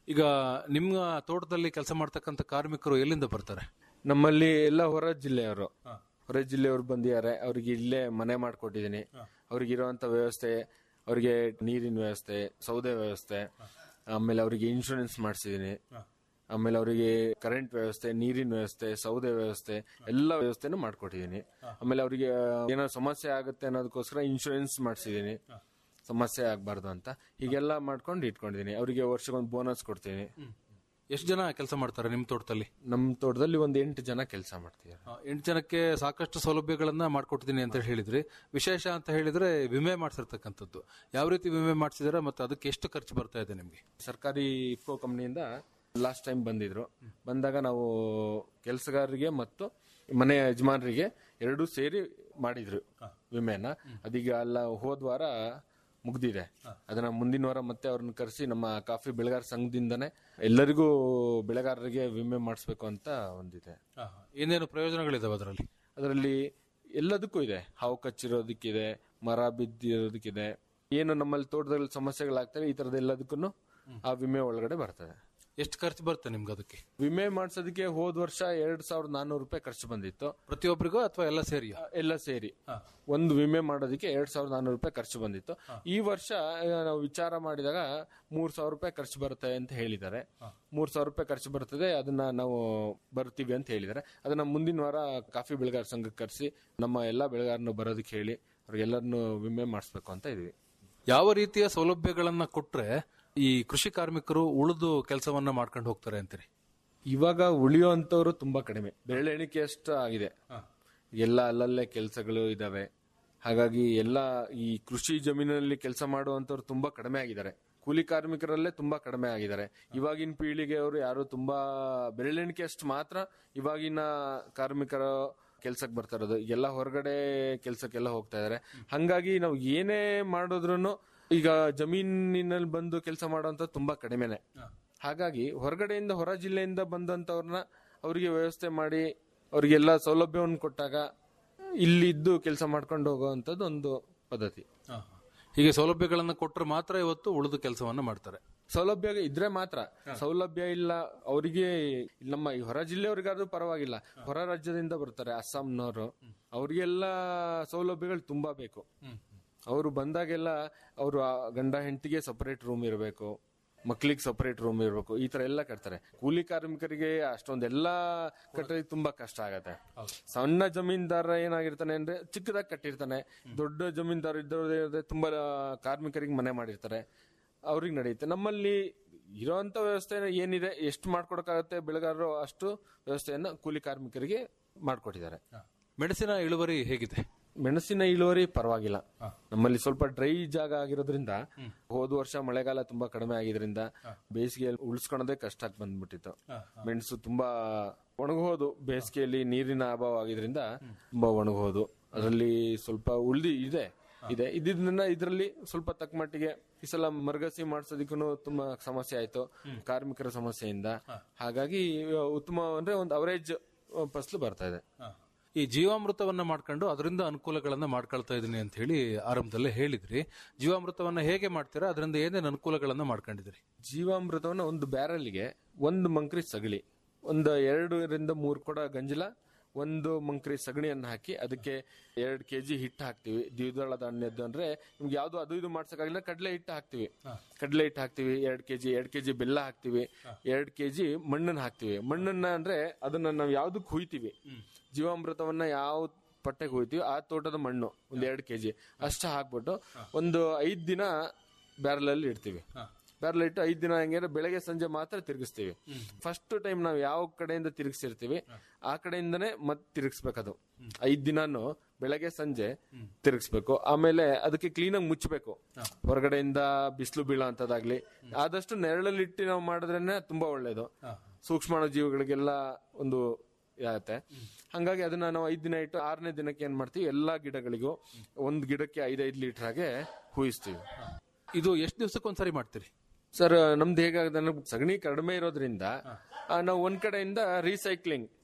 [SPEAKER 10] ಈಗ ನಿಮ್ಮ ತೋಟದಲ್ಲಿ ಕೆಲಸ ಮಾಡ್ತಕ್ಕಂಥ ಕಾರ್ಮಿಕರು ಎಲ್ಲಿಂದ ಬರ್ತಾರೆ
[SPEAKER 11] ನಮ್ಮಲ್ಲಿ ಎಲ್ಲ ಹೊರ ಜಿಲ್ಲೆಯವರು ಹೊರ ಜಿಲ್ಲೆಯವರು ಬಂದಿದ್ದಾರೆ ಅವ್ರಿಗೆ ಇಲ್ಲೇ ಮನೆ ಮಾಡ್ಕೊಟ್ಟಿದ್ದೀನಿ ಅವ್ರಿಗೆ ಇರುವಂತ ವ್ಯವಸ್ಥೆ ಅವ್ರಿಗೆ ನೀರಿನ ವ್ಯವಸ್ಥೆ ಸೌದೆ ವ್ಯವಸ್ಥೆ ಆಮೇಲೆ ಅವರಿಗೆ ಇನ್ಶೂರೆನ್ಸ್ ಮಾಡಿಸಿದೀನಿ ಆಮೇಲೆ ಅವರಿಗೆ ಕರೆಂಟ್ ವ್ಯವಸ್ಥೆ ನೀರಿನ ವ್ಯವಸ್ಥೆ ಸೌದೆ ವ್ಯವಸ್ಥೆ ಎಲ್ಲ ವ್ಯವಸ್ಥೆನೂ ಮಾಡ್ಕೊಟ್ಟಿದ್ದೀನಿ ಆಮೇಲೆ ಅವರಿಗೆ ಏನೋ ಸಮಸ್ಯೆ ಆಗುತ್ತೆ ಅನ್ನೋದಕ್ಕೋಸ್ಕರ ಇನ್ಶೂರೆನ್ಸ್ ಮಾಡಿಸಿದೀನಿ ಸಮಸ್ಯೆ ಆಗಬಾರ್ದು ಅಂತ ಹೀಗೆಲ್ಲ ಮಾಡ್ಕೊಂಡು ಇಟ್ಕೊಂಡಿದ್ದೀನಿ ಅವರಿಗೆ ವರ್ಷಕ್ಕೊಂದು ಬೋನಸ್ ಕೊಡ್ತೀನಿ
[SPEAKER 10] ಎಷ್ಟು ಜನ ಕೆಲಸ ಮಾಡ್ತಾರೆ ನಿಮ್ಮ ತೋಟದಲ್ಲಿ
[SPEAKER 11] ನಮ್ಮ ತೋಟದಲ್ಲಿ ಒಂದು ಎಂಟು ಜನ ಕೆಲಸ ಮಾಡ್ತಿದ್ದಾರೆ
[SPEAKER 10] ಆ, ಎಂಟು ಜನಕ್ಕೆ ಸಾಕಷ್ಟು ಸೌಲಭ್ಯಗಳನ್ನ ಮಾಡ್ಕೊಟ್ಟಿದ್ದೀನಿ ಅಂತ ಹೇಳಿದ್ರಿ ವಿಶೇಷ ಅಂತ ಹೇಳಿದ್ರೆ ವಿಮೆ ಮಾಡಿಸಿರ್ತಕ್ಕಂಥದ್ದು ಯಾವ ರೀತಿ ವಿಮೆ ಮಾಡಿಸಿದಾರೆ ಮತ್ತೆ ಅದಕ್ಕೆ ಎಷ್ಟು ಖರ್ಚು ಬರ್ತಾ ಇದೆ ನಿಮಗೆ
[SPEAKER 11] ಸರ್ಕಾರಿ ಇಫ್ಕೋ ಕಂಪ್ನಿಯಿಂದ ಲಾಸ್ಟ್ ಟೈಮ್ ಬಂದಿದ್ರು ಬಂದಾಗ ನಾವು ಕೆಲಸಗಾರರಿಗೆ ಮತ್ತು ಮನೆ ಯಜಮಾನರಿಗೆ ಎರಡೂ ಸೇರಿ ಮಾಡಿದ್ರು ವಿಮೆನ ಅದೀಗ ಅಲ್ಲ ಹೋದ ವಾರ ಮುಗ್ದಿದೆ ಅದನ್ನ ಮುಂದಿನ ವಾರ ಮತ್ತೆ ಅವ್ರನ್ನ ಕರೆಸಿ ನಮ್ಮ ಕಾಫಿ ಬೆಳೆಗಾರ ಸಂಘದಿಂದನೇ ಎಲ್ಲರಿಗೂ ಬೆಳೆಗಾರರಿಗೆ ವಿಮೆ ಮಾಡಿಸ್ಬೇಕು ಅಂತ ಒಂದಿದೆ
[SPEAKER 10] ಏನೇನು ಪ್ರಯೋಜನಗಳಿದಾವೆ ಅದರಲ್ಲಿ
[SPEAKER 11] ಅದರಲ್ಲಿ ಎಲ್ಲದಕ್ಕೂ ಇದೆ ಹಾವು ಕಚ್ಚಿರೋದಕ್ಕಿದೆ ಮರ ಬಿದ್ದಿರೋದಕ್ಕಿದೆ ಏನು ನಮ್ಮಲ್ಲಿ ತೋಟದಲ್ಲಿ ಸಮಸ್ಯೆಗಳಾಗ್ತವೆ ಈ ತರದ ಎಲ್ಲದಕ್ಕೂ ಆ ವಿಮೆ ಒಳಗಡೆ ಬರ್ತದೆ
[SPEAKER 10] ಎಷ್ಟು ಖರ್ಚು ಬರುತ್ತೆ ನಿಮ್ಗೆ ಅದಕ್ಕೆ
[SPEAKER 11] ವಿಮೆ ಮಾಡಿಸೋದಕ್ಕೆ ಹೋದ ವರ್ಷ ಎರಡ್ ಸಾವಿರದ ನಾನ್ನೂರು ರೂಪಾಯಿ ಖರ್ಚು ಬಂದಿತ್ತು
[SPEAKER 10] ಪ್ರತಿಯೊಬ್ಬರಿಗೂ ಅಥವಾ ಎಲ್ಲ ಸೇರಿ
[SPEAKER 11] ಎಲ್ಲ ಸೇರಿ ಒಂದು ವಿಮೆ ಮಾಡೋದಕ್ಕೆ ಎರಡ್ ಸಾವಿರದ ನಾನ್ನೂರು ರೂಪಾಯಿ ಖರ್ಚು ಬಂದಿತ್ತು ಈ ವರ್ಷ ಆ, ನಾವು ವಿಚಾರ ಮಾಡಿದಾಗ ಮೂರ್ ಸಾವಿರ ರೂಪಾಯಿ ಖರ್ಚು ಬರುತ್ತೆ ಅಂತ ಹೇಳಿದ್ದಾರೆ ಮೂರ್ ಸಾವಿರ ರೂಪಾಯಿ ಖರ್ಚು ಬರ್ತದೆ ಅದನ್ನ ನಾವು ಬರ್ತೀವಿ ಅಂತ ಹೇಳಿದ್ದಾರೆ ಅದನ್ನ ಮುಂದಿನ ವಾರ ಕಾಫಿ ಬೆಳೆಗಾರ ಸಂಘಕ್ಕೆ ಕರೆಸಿ ನಮ್ಮ ಎಲ್ಲಾ ಬೆಳೆಗಾರನ್ನು ಬರೋದಕ್ಕೆ ಹೇಳಿ ಅವ್ರಿಗೆಲ್ಲರನ್ನು ವಿಮೆ ಮಾಡಿಸ್ಬೇಕು ಅಂತ ಇದೀವಿ
[SPEAKER 10] ಯಾವ ರೀತಿಯ ಸೌಲಭ್ಯಗಳನ್ನ ಕೊಟ್ರೆ ಈ ಕೃಷಿ ಕಾರ್ಮಿಕರು ಉಳಿದು ಕೆಲಸವನ್ನ ಮಾಡ್ಕೊಂಡು ಹೋಗ್ತಾರೆ ಅಂತೀರಿ
[SPEAKER 11] ಇವಾಗ ಉಳಿಯುವಂತವ್ರು ತುಂಬಾ ಕಡಿಮೆ ಬೆರಳೆಣಿಕೆ ಅಷ್ಟು ಆಗಿದೆ ಎಲ್ಲ ಅಲ್ಲಲ್ಲೇ ಕೆಲಸಗಳು ಇದಾವೆ ಹಾಗಾಗಿ ಎಲ್ಲ ಈ ಕೃಷಿ ಜಮೀನಲ್ಲಿ ಕೆಲಸ ಮಾಡುವಂತವ್ರು ತುಂಬಾ ಕಡಿಮೆ ಆಗಿದ್ದಾರೆ ಕೂಲಿ ಕಾರ್ಮಿಕರಲ್ಲೇ ತುಂಬಾ ಕಡಿಮೆ ಆಗಿದ್ದಾರೆ ಇವಾಗಿನ ಪೀಳಿಗೆಯವರು ಯಾರು ತುಂಬಾ ಬೆರಳೆಣಿಕೆ ಅಷ್ಟು ಮಾತ್ರ ಇವಾಗಿನ ಕಾರ್ಮಿಕರ ಕೆಲ್ಸಕ್ಕೆ ಬರ್ತಾ ಇರೋದು ಎಲ್ಲ ಹೊರಗಡೆ ಕೆಲ್ಸಕ್ಕೆಲ್ಲ ಹೋಗ್ತಾ ಇದಾರೆ ಹಂಗಾಗಿ ನಾವು ಏನೇ ಮಾಡಿದ್ರು ಈಗ ಜಮೀನಿನಲ್ಲಿ ಬಂದು ಕೆಲಸ ಮಾಡುವಂತ ತುಂಬಾ ಕಡಿಮೆನೆ ಹಾಗಾಗಿ ಹೊರಗಡೆಯಿಂದ ಹೊರ ಜಿಲ್ಲೆಯಿಂದ ಬಂದಂತವ್ರನ್ನ ಅವರಿಗೆ ವ್ಯವಸ್ಥೆ ಮಾಡಿ ಅವರಿಗೆಲ್ಲ ಸೌಲಭ್ಯವನ್ನು ಕೊಟ್ಟಾಗ ಇಲ್ಲಿದ್ದು ಕೆಲಸ ಮಾಡ್ಕೊಂಡು ಹೋಗುವಂತದ್ದು ಒಂದು ಪದ್ಧತಿ
[SPEAKER 10] ಹೀಗೆ ಸೌಲಭ್ಯಗಳನ್ನ ಕೊಟ್ರೆ ಮಾತ್ರ ಇವತ್ತು ಉಳಿದು ಕೆಲಸವನ್ನ ಮಾಡ್ತಾರೆ
[SPEAKER 11] ಸೌಲಭ್ಯ ಇದ್ರೆ ಮಾತ್ರ ಸೌಲಭ್ಯ ಇಲ್ಲ ಅವರಿಗೆ ನಮ್ಮ ಈ ಹೊರ ಜಿಲ್ಲೆಯವ್ರಿಗಾದ್ರೂ ಪರವಾಗಿಲ್ಲ ಹೊರ ರಾಜ್ಯದಿಂದ ಬರ್ತಾರೆ ಅಸ್ಸಾಂನವರು ಅವ್ರಿಗೆಲ್ಲ ಸೌಲಭ್ಯಗಳು ತುಂಬಾ ಬೇಕು ಅವರು ಬಂದಾಗೆಲ್ಲ ಅವರು ಗಂಡ ಹೆಂಡತಿಗೆ ಸಪರೇಟ್ ರೂಮ್ ಇರಬೇಕು ಮಕ್ಳಿಗೆ ಸಪರೇಟ್ ರೂಮ್ ಇರಬೇಕು ಈ ತರ ಎಲ್ಲ ಕಟ್ತಾರೆ ಕೂಲಿ ಕಾರ್ಮಿಕರಿಗೆ ಅಷ್ಟೊಂದೆಲ್ಲ ಕಟ್ಟೋದಕ್ಕೆ ತುಂಬಾ ಕಷ್ಟ ಆಗತ್ತೆ ಸಣ್ಣ ಜಮೀನ್ದಾರ ಏನಾಗಿರ್ತಾನೆ ಅಂದ್ರೆ ಚಿಕ್ಕದಾಗಿ ಕಟ್ಟಿರ್ತಾನೆ ದೊಡ್ಡ ಜಮೀನ್ದಾರ ಇದ್ದವ್ರು ತುಂಬಾ ಕಾರ್ಮಿಕರಿಗೆ ಮನೆ ಮಾಡಿರ್ತಾರೆ ಅವ್ರಿಗೆ ನಡೆಯುತ್ತೆ ನಮ್ಮಲ್ಲಿ ಇರೋಂತ ವ್ಯವಸ್ಥೆ ಏನಿದೆ ಎಷ್ಟು ಮಾಡ್ಕೊಡಕ್ಕಾಗತ್ತೆ ಬೆಳೆಗಾರರು ಅಷ್ಟು ವ್ಯವಸ್ಥೆಯನ್ನ ಕೂಲಿ ಕಾರ್ಮಿಕರಿಗೆ ಮಾಡ್ಕೊಟ್ಟಿದ್ದಾರೆ
[SPEAKER 10] ಮೆಣಸಿನ ಇಳುವರಿ ಹೇಗಿದೆ
[SPEAKER 11] ಮೆಣಸಿನ ಇಳುವರಿ ಪರವಾಗಿಲ್ಲ ನಮ್ಮಲ್ಲಿ ಸ್ವಲ್ಪ ಡ್ರೈ ಜಾಗ ಆಗಿರೋದ್ರಿಂದ ಹೋದ ವರ್ಷ ಮಳೆಗಾಲ ತುಂಬಾ ಕಡಿಮೆ ಆಗಿದ್ರಿಂದ ಬೇಸಿಗೆಯಲ್ಲಿ ಉಳಿಸ್ಕೊಳ್ಳೋದೇ ಕಷ್ಟ ಆಗಿ ಬಂದ್ಬಿಟ್ಟಿತ್ತು ಮೆಣಸು ತುಂಬಾ ಒಣಗೋದು ಬೇಸಿಗೆಯಲ್ಲಿ ನೀರಿನ ಅಭಾವ ಆಗಿದ್ರಿಂದ ತುಂಬಾ ಒಣಗೋದು ಅದರಲ್ಲಿ ಸ್ವಲ್ಪ ಉಳ್ದಿ ಇದೆ ಇದೆ ಇದ್ರಿಂದ ಇದರಲ್ಲಿ ಸ್ವಲ್ಪ ತಕ್ಕ ಮಟ್ಟಿಗೆ ಈ ಸಲ ಮರಗಸಿ ಮಾಡಿಸೋದಕ್ಕೂ ತುಂಬಾ ಸಮಸ್ಯೆ ಆಯ್ತು ಕಾರ್ಮಿಕರ ಸಮಸ್ಯೆಯಿಂದ ಹಾಗಾಗಿ ಉತ್ತಮ ಅಂದ್ರೆ ಒಂದು ಅವರೇಜ್ ಫಸಲು ಬರ್ತಾ ಇದೆ
[SPEAKER 10] ಈ ಜೀವಾಮೃತವನ್ನ ಮಾಡ್ಕೊಂಡು ಅದರಿಂದ ಅನುಕೂಲಗಳನ್ನ ಮಾಡ್ಕೊಳ್ತಾ ಇದೀನಿ ಅಂತ ಹೇಳಿ ಆರಂಭದಲ್ಲೇ ಹೇಳಿದ್ರಿ ಜೀವಾಮೃತವನ್ನ ಹೇಗೆ ಮಾಡ್ತೀರಾ ಅದರಿಂದ ಏನೇನು ಅನುಕೂಲಗಳನ್ನ ಮಾಡ್ಕೊಂಡಿದ್ರಿ
[SPEAKER 11] ಜೀವಾಮೃತವನ್ನ ಒಂದು ಬ್ಯಾರಲ್ಗೆ ಒಂದು ಮಂಕ್ರಿ ಸಗಳಿ ಒಂದು ಎರಡರಿಂದ ಮೂರು ಕೊಡ ಗಂಜಲ ಒಂದು ಮಂಕ್ರಿ ಸಗಣಿಯನ್ನು ಹಾಕಿ ಅದಕ್ಕೆ ಎರಡು ಕೆಜಿ ಹಿಟ್ಟು ಹಾಕ್ತಿವಿ ದ್ವಿದಳ ಧಾನ್ಯದ್ದು ಅಂದ್ರೆ ನಿಮ್ಗೆ ಯಾವ್ದು ಅದು ಇದು ಮಾಡ್ಸಕ್ಕಾಗಿಲ್ಲ ಕಡಲೆ ಹಿಟ್ಟು ಹಾಕ್ತಿವಿ ಕಡಲೆ ಹಿಟ್ಟು ಹಾಕ್ತಿವಿ ಎರಡ್ ಕೆಜಿ ಎರಡ್ ಕೆಜಿ ಬೆಲ್ಲ ಹಾಕ್ತಿವಿ ಎರಡ್ ಕೆಜಿ ಮಣ್ಣನ್ನ ಹಾಕ್ತಿವಿ ಮಣ್ಣನ್ನ ಅಂದ್ರೆ ಅದನ್ನ ನಾವು ಯಾವ್ದಕ್ ಹುಯ್ತಿವಿ ಜೀವಾಮೃತವನ್ನ ಯಾವ ಪಟ್ಟೆಗೆ ಹೋಯ್ತೀವಿ ಆ ತೋಟದ ಮಣ್ಣು ಒಂದ್ ಎರಡು ಕೆಜಿ ಅಷ್ಟ ಹಾಕ್ಬಿಟ್ಟು ಒಂದು ಐದ್ ದಿನ ಬ್ಯಾರಲ್ ಅಲ್ಲಿ ಇಡ್ತೀವಿ ಬ್ಯಾರಲ್ ಇಟ್ಟು ಐದ್ ದಿನ ಹೆಂಗೆ ಬೆಳಗ್ಗೆ ಸಂಜೆ ಮಾತ್ರ ತಿರುಗಿಸ್ತೀವಿ ಫಸ್ಟ್ ಟೈಮ್ ನಾವು ಯಾವ ಕಡೆಯಿಂದ ತಿರುಗಿಸಿರ್ತೀವಿ ಆ ಕಡೆಯಿಂದನೇ ಮತ್ ತಿರುಗಿಸ್ಬೇಕದು ಐದ್ ದಿನಾನು ಬೆಳಗ್ಗೆ ಸಂಜೆ ತಿರುಗಿಸ್ಬೇಕು ಆಮೇಲೆ ಅದಕ್ಕೆ ಕ್ಲೀನ್ ಆಗಿ ಮುಚ್ಚಬೇಕು ಹೊರಗಡೆಯಿಂದ ಬಿಸಿಲು ಬೀಳೋ ಅಂತದಾಗ್ಲಿ ಆದಷ್ಟು ನೆರಳಲ್ಲಿ ಇಟ್ಟು ನಾವು ಮಾಡಿದ್ರೇನೆ ತುಂಬಾ ಒಳ್ಳೇದು ಸೂಕ್ಷ್ಮಾಣು ಜೀವಿಗಳಿಗೆಲ್ಲ ಒಂದು ಇದಾಗತ್ತೆ ಹಂಗಾಗಿ ಅದನ್ನ ನಾವು ಐದ್ ದಿನ ಇಟ್ಟು ಆರನೇ ದಿನಕ್ಕೆ ಏನ್ ಮಾಡ್ತೀವಿ ಎಲ್ಲಾ ಗಿಡಗಳಿಗೂ ಒಂದ್ ಗಿಡಕ್ಕೆ ಐದೈದು ಲೀಟರ್ ಹಾಗೆ ಹೂಯಿಸ್ತೀವಿ
[SPEAKER 10] ಇದು ಎಷ್ಟು ದಿವಸಕ್ಕೊಂದ್ಸರಿ ಮಾಡ್ತೀರಿ
[SPEAKER 11] ಸರ್ ನಮ್ದು ಹೇಗಾಗುತ್ತೆ ಅಂದ್ರೆ ಸಗಣಿ ಕಡಿಮೆ ಇರೋದ್ರಿಂದ ಆ, ನಾವು ಒಂದ್ ಕಡೆಯಿಂದ ರೀಸೈಕ್ಲಿಂಗ್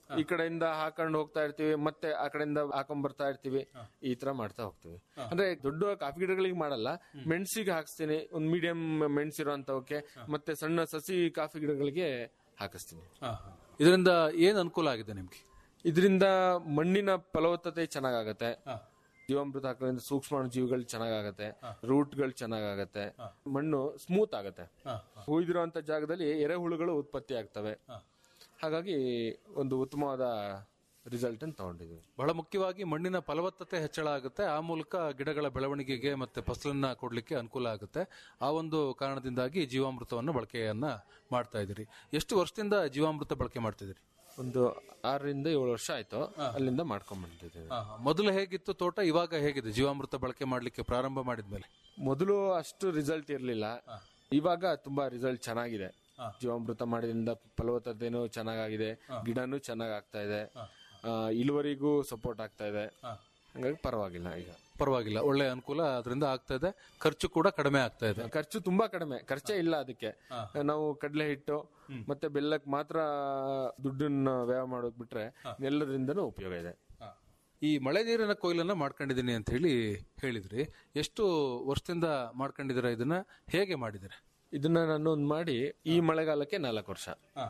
[SPEAKER 11] ಈ ಕಡೆಯಿಂದ ಹಾಕೊಂಡು ಹೋಗ್ತಾ ಇರ್ತೀವಿ ಮತ್ತೆ ಆ ಕಡೆಯಿಂದ ಹಾಕೊಂಡ್ ಬರ್ತಾ ಇರ್ತೀವಿ ಈ ತರ ಮಾಡ್ತಾ ಹೋಗ್ತೀವಿ ಅಂದ್ರೆ ದೊಡ್ಡ ಕಾಫಿ ಗಿಡಗಳಿಗೆ ಮಾಡಲ್ಲ ಮೆಣಸಿಗೆ ಹಾಕ್ಸ್ತೀನಿ ಒಂದ್ ಮೀಡಿಯಂ ಮೆಣಸಿರುವಂತವಕ್ಕೆ ಮತ್ತೆ ಸಣ್ಣ ಸಸಿ ಕಾಫಿ ಗಿಡಗಳಿಗೆ ಹಾಕಿಸ್ತೀನಿ
[SPEAKER 10] ಇದರಿಂದ ಏನ್ ಅನುಕೂಲ ಆಗಿದೆ ನಿಮ್ಗೆ
[SPEAKER 11] ಇದರಿಂದ ಮಣ್ಣಿನ ಫಲವತ್ತತೆ ಚೆನ್ನಾಗಾಗತ್ತೆ ಜೀವಾಮೃತ ಹಾಕೋದ್ರಿಂದ ಸೂಕ್ಷ್ಮ ಜೀವಿಗಳು ಚೆನ್ನಾಗಾಗತ್ತೆ ರೂಟ್ಗಳು ಚೆನ್ನಾಗಾಗತ್ತೆ ಮಣ್ಣು ಸ್ಮೂತ್ ಆಗತ್ತೆ ಹುಯ್ದಿರುವಂತ ಜಾಗದಲ್ಲಿ ಎರೆಹುಳುಗಳು ಉತ್ಪತ್ತಿ ಆಗ್ತವೆ ಹಾಗಾಗಿ ಒಂದು ಉತ್ತಮವಾದ ರಿಸಲ್ಟ್ ಅನ್ನು ತಗೊಂಡಿದ್ವಿ
[SPEAKER 10] ಬಹಳ ಮುಖ್ಯವಾಗಿ ಮಣ್ಣಿನ ಫಲವತ್ತತೆ ಹೆಚ್ಚಳ ಆಗುತ್ತೆ ಆ ಮೂಲಕ ಗಿಡಗಳ ಬೆಳವಣಿಗೆಗೆ ಮತ್ತೆ ಫಸಲನ್ನ ಕೊಡ್ಲಿಕ್ಕೆ ಅನುಕೂಲ ಆಗುತ್ತೆ ಆ ಒಂದು ಕಾರಣದಿಂದಾಗಿ ಜೀವಾಮೃತವನ್ನು ಬಳಕೆಯನ್ನ ಮಾಡ್ತಾ ಇದ್ದೀರಿ ಎಷ್ಟು ವರ್ಷದಿಂದ ಜೀವಾಮೃತ ಬಳಕೆ ಮಾಡ್ತಿದ್ದೀರಿ
[SPEAKER 11] ಒಂದು ಆರರಿಂದ ಏಳು ವರ್ಷ ಆಯ್ತು ಅಲ್ಲಿಂದ ಮಾಡ್ಕೊಂಡ್ ಬಂದಿದ್ದೇವೆ
[SPEAKER 10] ಮೊದಲು ಹೇಗಿತ್ತು ತೋಟ ಇವಾಗ ಹೇಗಿದೆ ಜೀವಾಮೃತ ಬಳಕೆ ಮಾಡ್ಲಿಕ್ಕೆ ಪ್ರಾರಂಭ ಮಾಡಿದ್ಮೇಲೆ
[SPEAKER 11] ಮೊದಲು ಅಷ್ಟು ರಿಸಲ್ಟ್ ಇರ್ಲಿಲ್ಲ ಇವಾಗ ತುಂಬಾ ರಿಸಲ್ಟ್ ಚೆನ್ನಾಗಿದೆ ಜೀವಾಮೃತ ಮಾಡಿದ್ರಿಂದ ಫಲವತ್ತತೆನೂ ಚೆನ್ನಾಗಿದೆ ಗಿಡನೂ ಚೆನ್ನಾಗ್ ಆಗ್ತಾ ಇದೆ ಆ, ಇಳುವರಿಗೂ ಸಪೋರ್ಟ್ ಆಗ್ತಾ ಇದೆ ಹಂಗಾಗಿ ಪರವಾಗಿಲ್ಲ ಈಗ
[SPEAKER 10] ಪರವಾಗಿಲ್ಲ ಒಳ್ಳೆ ಅನುಕೂಲ ಅದರಿಂದ ಆಗ್ತಾ ಇದೆ ಖರ್ಚು ಕೂಡ ಕಡಿಮೆ ಆಗ್ತಾ ಇದೆ
[SPEAKER 11] ಖರ್ಚು ತುಂಬಾ ಕಡಿಮೆ ಖರ್ಚೇ ಇಲ್ಲ ಅದಕ್ಕೆ ನಾವು ಕಡಲೆ ಹಿಟ್ಟು ಮತ್ತೆ ಬೆಲ್ಲಕ್ಕೆ ಮಾತ್ರ ದುಡ್ಡನ್ನ ವ್ಯಯ ಮಾಡೋಕ್ ಬಿಟ್ರೆ ಎಲ್ಲರಿಂದನೂ ಉಪಯೋಗ ಇದೆ
[SPEAKER 10] ಈ ಮಳೆ ನೀರಿನ ಕೊಯ್ಲನ್ನ ಮಾಡ್ಕೊಂಡಿದ್ದೀನಿ ಅಂತ ಹೇಳಿ ಹೇಳಿದ್ರಿ ಎಷ್ಟು ವರ್ಷದಿಂದ ಮಾಡ್ಕೊಂಡಿದ್ದೀರಾ ಇದನ್ನ ಹೇಗೆ ಮಾಡಿದಿರ
[SPEAKER 11] ಇದನ್ನ ನಾನು ಒಂದ್ ಮಾಡಿ ಈ ಮಳೆಗಾಲಕ್ಕೆ ನಾಲ್ಕು ವರ್ಷ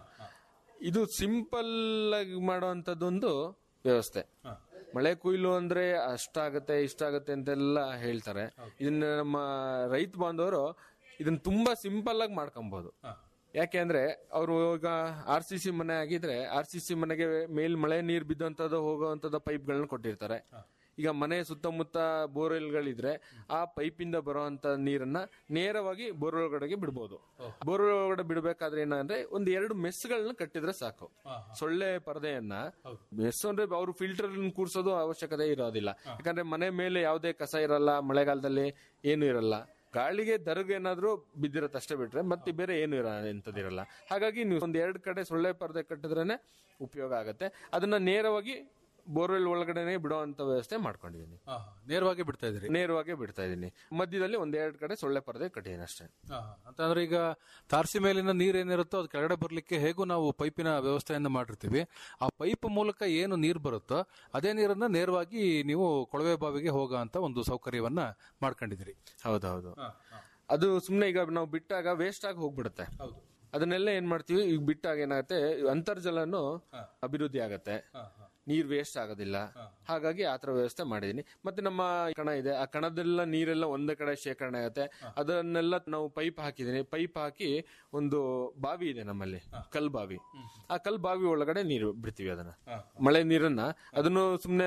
[SPEAKER 11] ಇದು ಸಿಂಪಲ್ ಆಗಿ ಮಾಡುವಂತದ್ದೊಂದು ವ್ಯವಸ್ಥೆ ಮಳೆ ಕೊಯ್ಲು ಅಂದ್ರೆ ಅಷ್ಟಾಗತ್ತೆ ಇಷ್ಟಾಗತ್ತೆ ಅಂತೆಲ್ಲ ಹೇಳ್ತಾರೆ ಇದನ್ನ ನಮ್ಮ ರೈತ ಬಾಂಧವರು ಇದನ್ನ ತುಂಬಾ ಸಿಂಪಲ್ ಆಗಿ ಮಾಡ್ಕೊಬಹುದು ಯಾಕೆ ಅಂದ್ರೆ ಅವರು ಈಗ ಆರ್ ಸಿ ಸಿ ಮನೆ ಆಗಿದ್ರೆ ಆರ್ ಸಿ ಸಿ ಮನೆಗೆ ಮೇಲ್ ಮಳೆ ನೀರ್ ಬಿದ್ದಂತದ್ದು ಹೋಗುವಂತದ ಪೈಪ್ಗಳನ್ನ ಕೊಟ್ಟಿರ್ತಾರೆ ಈಗ ಮನೆ ಸುತ್ತಮುತ್ತ ಬೋರ್ವೆಲ್ಗಳಿದ್ರೆ ಆ ಪೈಪಿಂದ ಬರುವಂತ ನೀರನ್ನ ನೇರವಾಗಿ ಬೋರ್ವೆಲ್ ಒಳಗಡೆಗೆ ಬಿಡ್ಬೋದು ಬೋರ್ವೆಲ್ ಒಳಗಡೆ ಬಿಡಬೇಕಾದ್ರೆ ಏನಂದ್ರೆ ಒಂದ್ ಎರಡು ಮೆಸ್ಗಳನ್ನ ಕಟ್ಟಿದ್ರೆ ಸಾಕು ಸೊಳ್ಳೆ ಪರದೆಯನ್ನ ಮೆಸ್ ಅಂದ್ರೆ ಅವರು ಫಿಲ್ಟರ್ ಕೂರ್ಸೋದು ಅವಶ್ಯಕತೆ ಇರೋದಿಲ್ಲ ಯಾಕಂದ್ರೆ ಮನೆ ಮೇಲೆ ಯಾವುದೇ ಕಸ ಇರಲ್ಲ ಮಳೆಗಾಲದಲ್ಲಿ ಏನು ಇರಲ್ಲ ಗಾಳಿಗೆ ದರ್ಗ ಏನಾದ್ರೂ ಬಿದ್ದಿರತ್ತೆ ಅಷ್ಟೇ ಬಿಟ್ರೆ ಮತ್ತೆ ಬೇರೆ ಏನು ಇರ ಎಂತದಿರಲ್ಲ ಹಾಗಾಗಿ ನೀವು ಒಂದ್ ಎರಡ್ ಕಡೆ ಸೊಳ್ಳೆ ಪರದೆ ಕಟ್ಟಿದ್ರೇನೆ ಉಪಯೋಗ ಆಗತ್ತೆ ಅದನ್ನ ನೇರವಾಗಿ ಬೋರ್ವೆಲ್ ಒಳಗಡೆನೆ ಬಿಡುವಂತ ವ್ಯವಸ್ಥೆ ಮಾಡ್ಕೊಂಡಿದ್ದೀನಿ
[SPEAKER 10] ನೇರವಾಗಿ ಬಿಡ್ತಾ ಇದ್ದೀರಿ
[SPEAKER 11] ನೇರವಾಗಿ ಬಿಡ್ತಾ ಇದೀನಿ ಮಧ್ಯದಲ್ಲಿ ಒಂದ್ ಎರಡ್ ಕಡೆ ಸೊಳ್ಳೆ ಪರದೆ ಕಟ್ಟಿದ್ದೀನಿ ಅಷ್ಟೇ
[SPEAKER 10] ಅಂತಂದ್ರೆ ಈಗ ತಾರಸಿ ಮೇಲಿನ ನೀರ್ ಏನಿರುತ್ತೋ ಅದು ಕೆಳಗಡೆ ಬರ್ಲಿಕ್ಕೆ ಹೇಗೂ ನಾವು ಪೈಪಿನ ವ್ಯವಸ್ಥೆಯನ್ನ ಮಾಡಿರ್ತೀವಿ ಆ ಪೈಪ್ ಮೂಲಕ ಏನು ನೀರ್ ಬರುತ್ತೋ ಅದೇ ನೀರನ್ನ ನೇರವಾಗಿ ನೀವು ಕೊಳವೆ ಬಾವಿಗೆ ಹೋಗೋ ಅಂತ ಒಂದು ಸೌಕರ್ಯವನ್ನ ಮಾಡ್ಕೊಂಡಿದ್ದೀರಿ
[SPEAKER 11] ಹೌದೌದು ಅದು ಸುಮ್ನೆ ಈಗ ನಾವು ಬಿಟ್ಟಾಗ ವೇಸ್ಟ್ ಆಗಿ ಹೋಗ್ಬಿಡುತ್ತೆ ಅದನ್ನೆಲ್ಲ ಏನ್ ಮಾಡ್ತೀವಿ ಈಗ ಬಿಟ್ಟಾಗ ಏನಾಗುತ್ತೆ ಅಂತರ್ಜಲನು ಅಭಿವೃದ್ಧಿ ಆಗತ್ತೆ ನೀರ್ ವೇಸ್ಟ್ ಆಗೋದಿಲ್ಲ ಹಾಗಾಗಿ ಆತರ ವ್ಯವಸ್ಥೆ ಮಾಡಿದೀನಿ ಮತ್ತೆ ನಮ್ಮ ಕಣ ಇದೆ ಆ ಕಣದೆಲ್ಲ ನೀರೆಲ್ಲ ಒಂದೇ ಕಡೆ ಶೇಖರಣೆ ಆಗುತ್ತೆ ಅದನ್ನೆಲ್ಲ ನಾವು ಪೈಪ್ ಹಾಕಿದೀನಿ ಪೈಪ್ ಹಾಕಿ ಒಂದು ಬಾವಿ ಇದೆ ನಮ್ಮಲ್ಲಿ ಕಲ್ ಬಾವಿ ಆ ಕಲ್ ಬಾವಿ ಒಳಗಡೆ ನೀರು ಬಿಡ್ತೀವಿ ಅದನ್ನ ಮಳೆ ನೀರನ್ನ ಅದನ್ನು ಸುಮ್ನೆ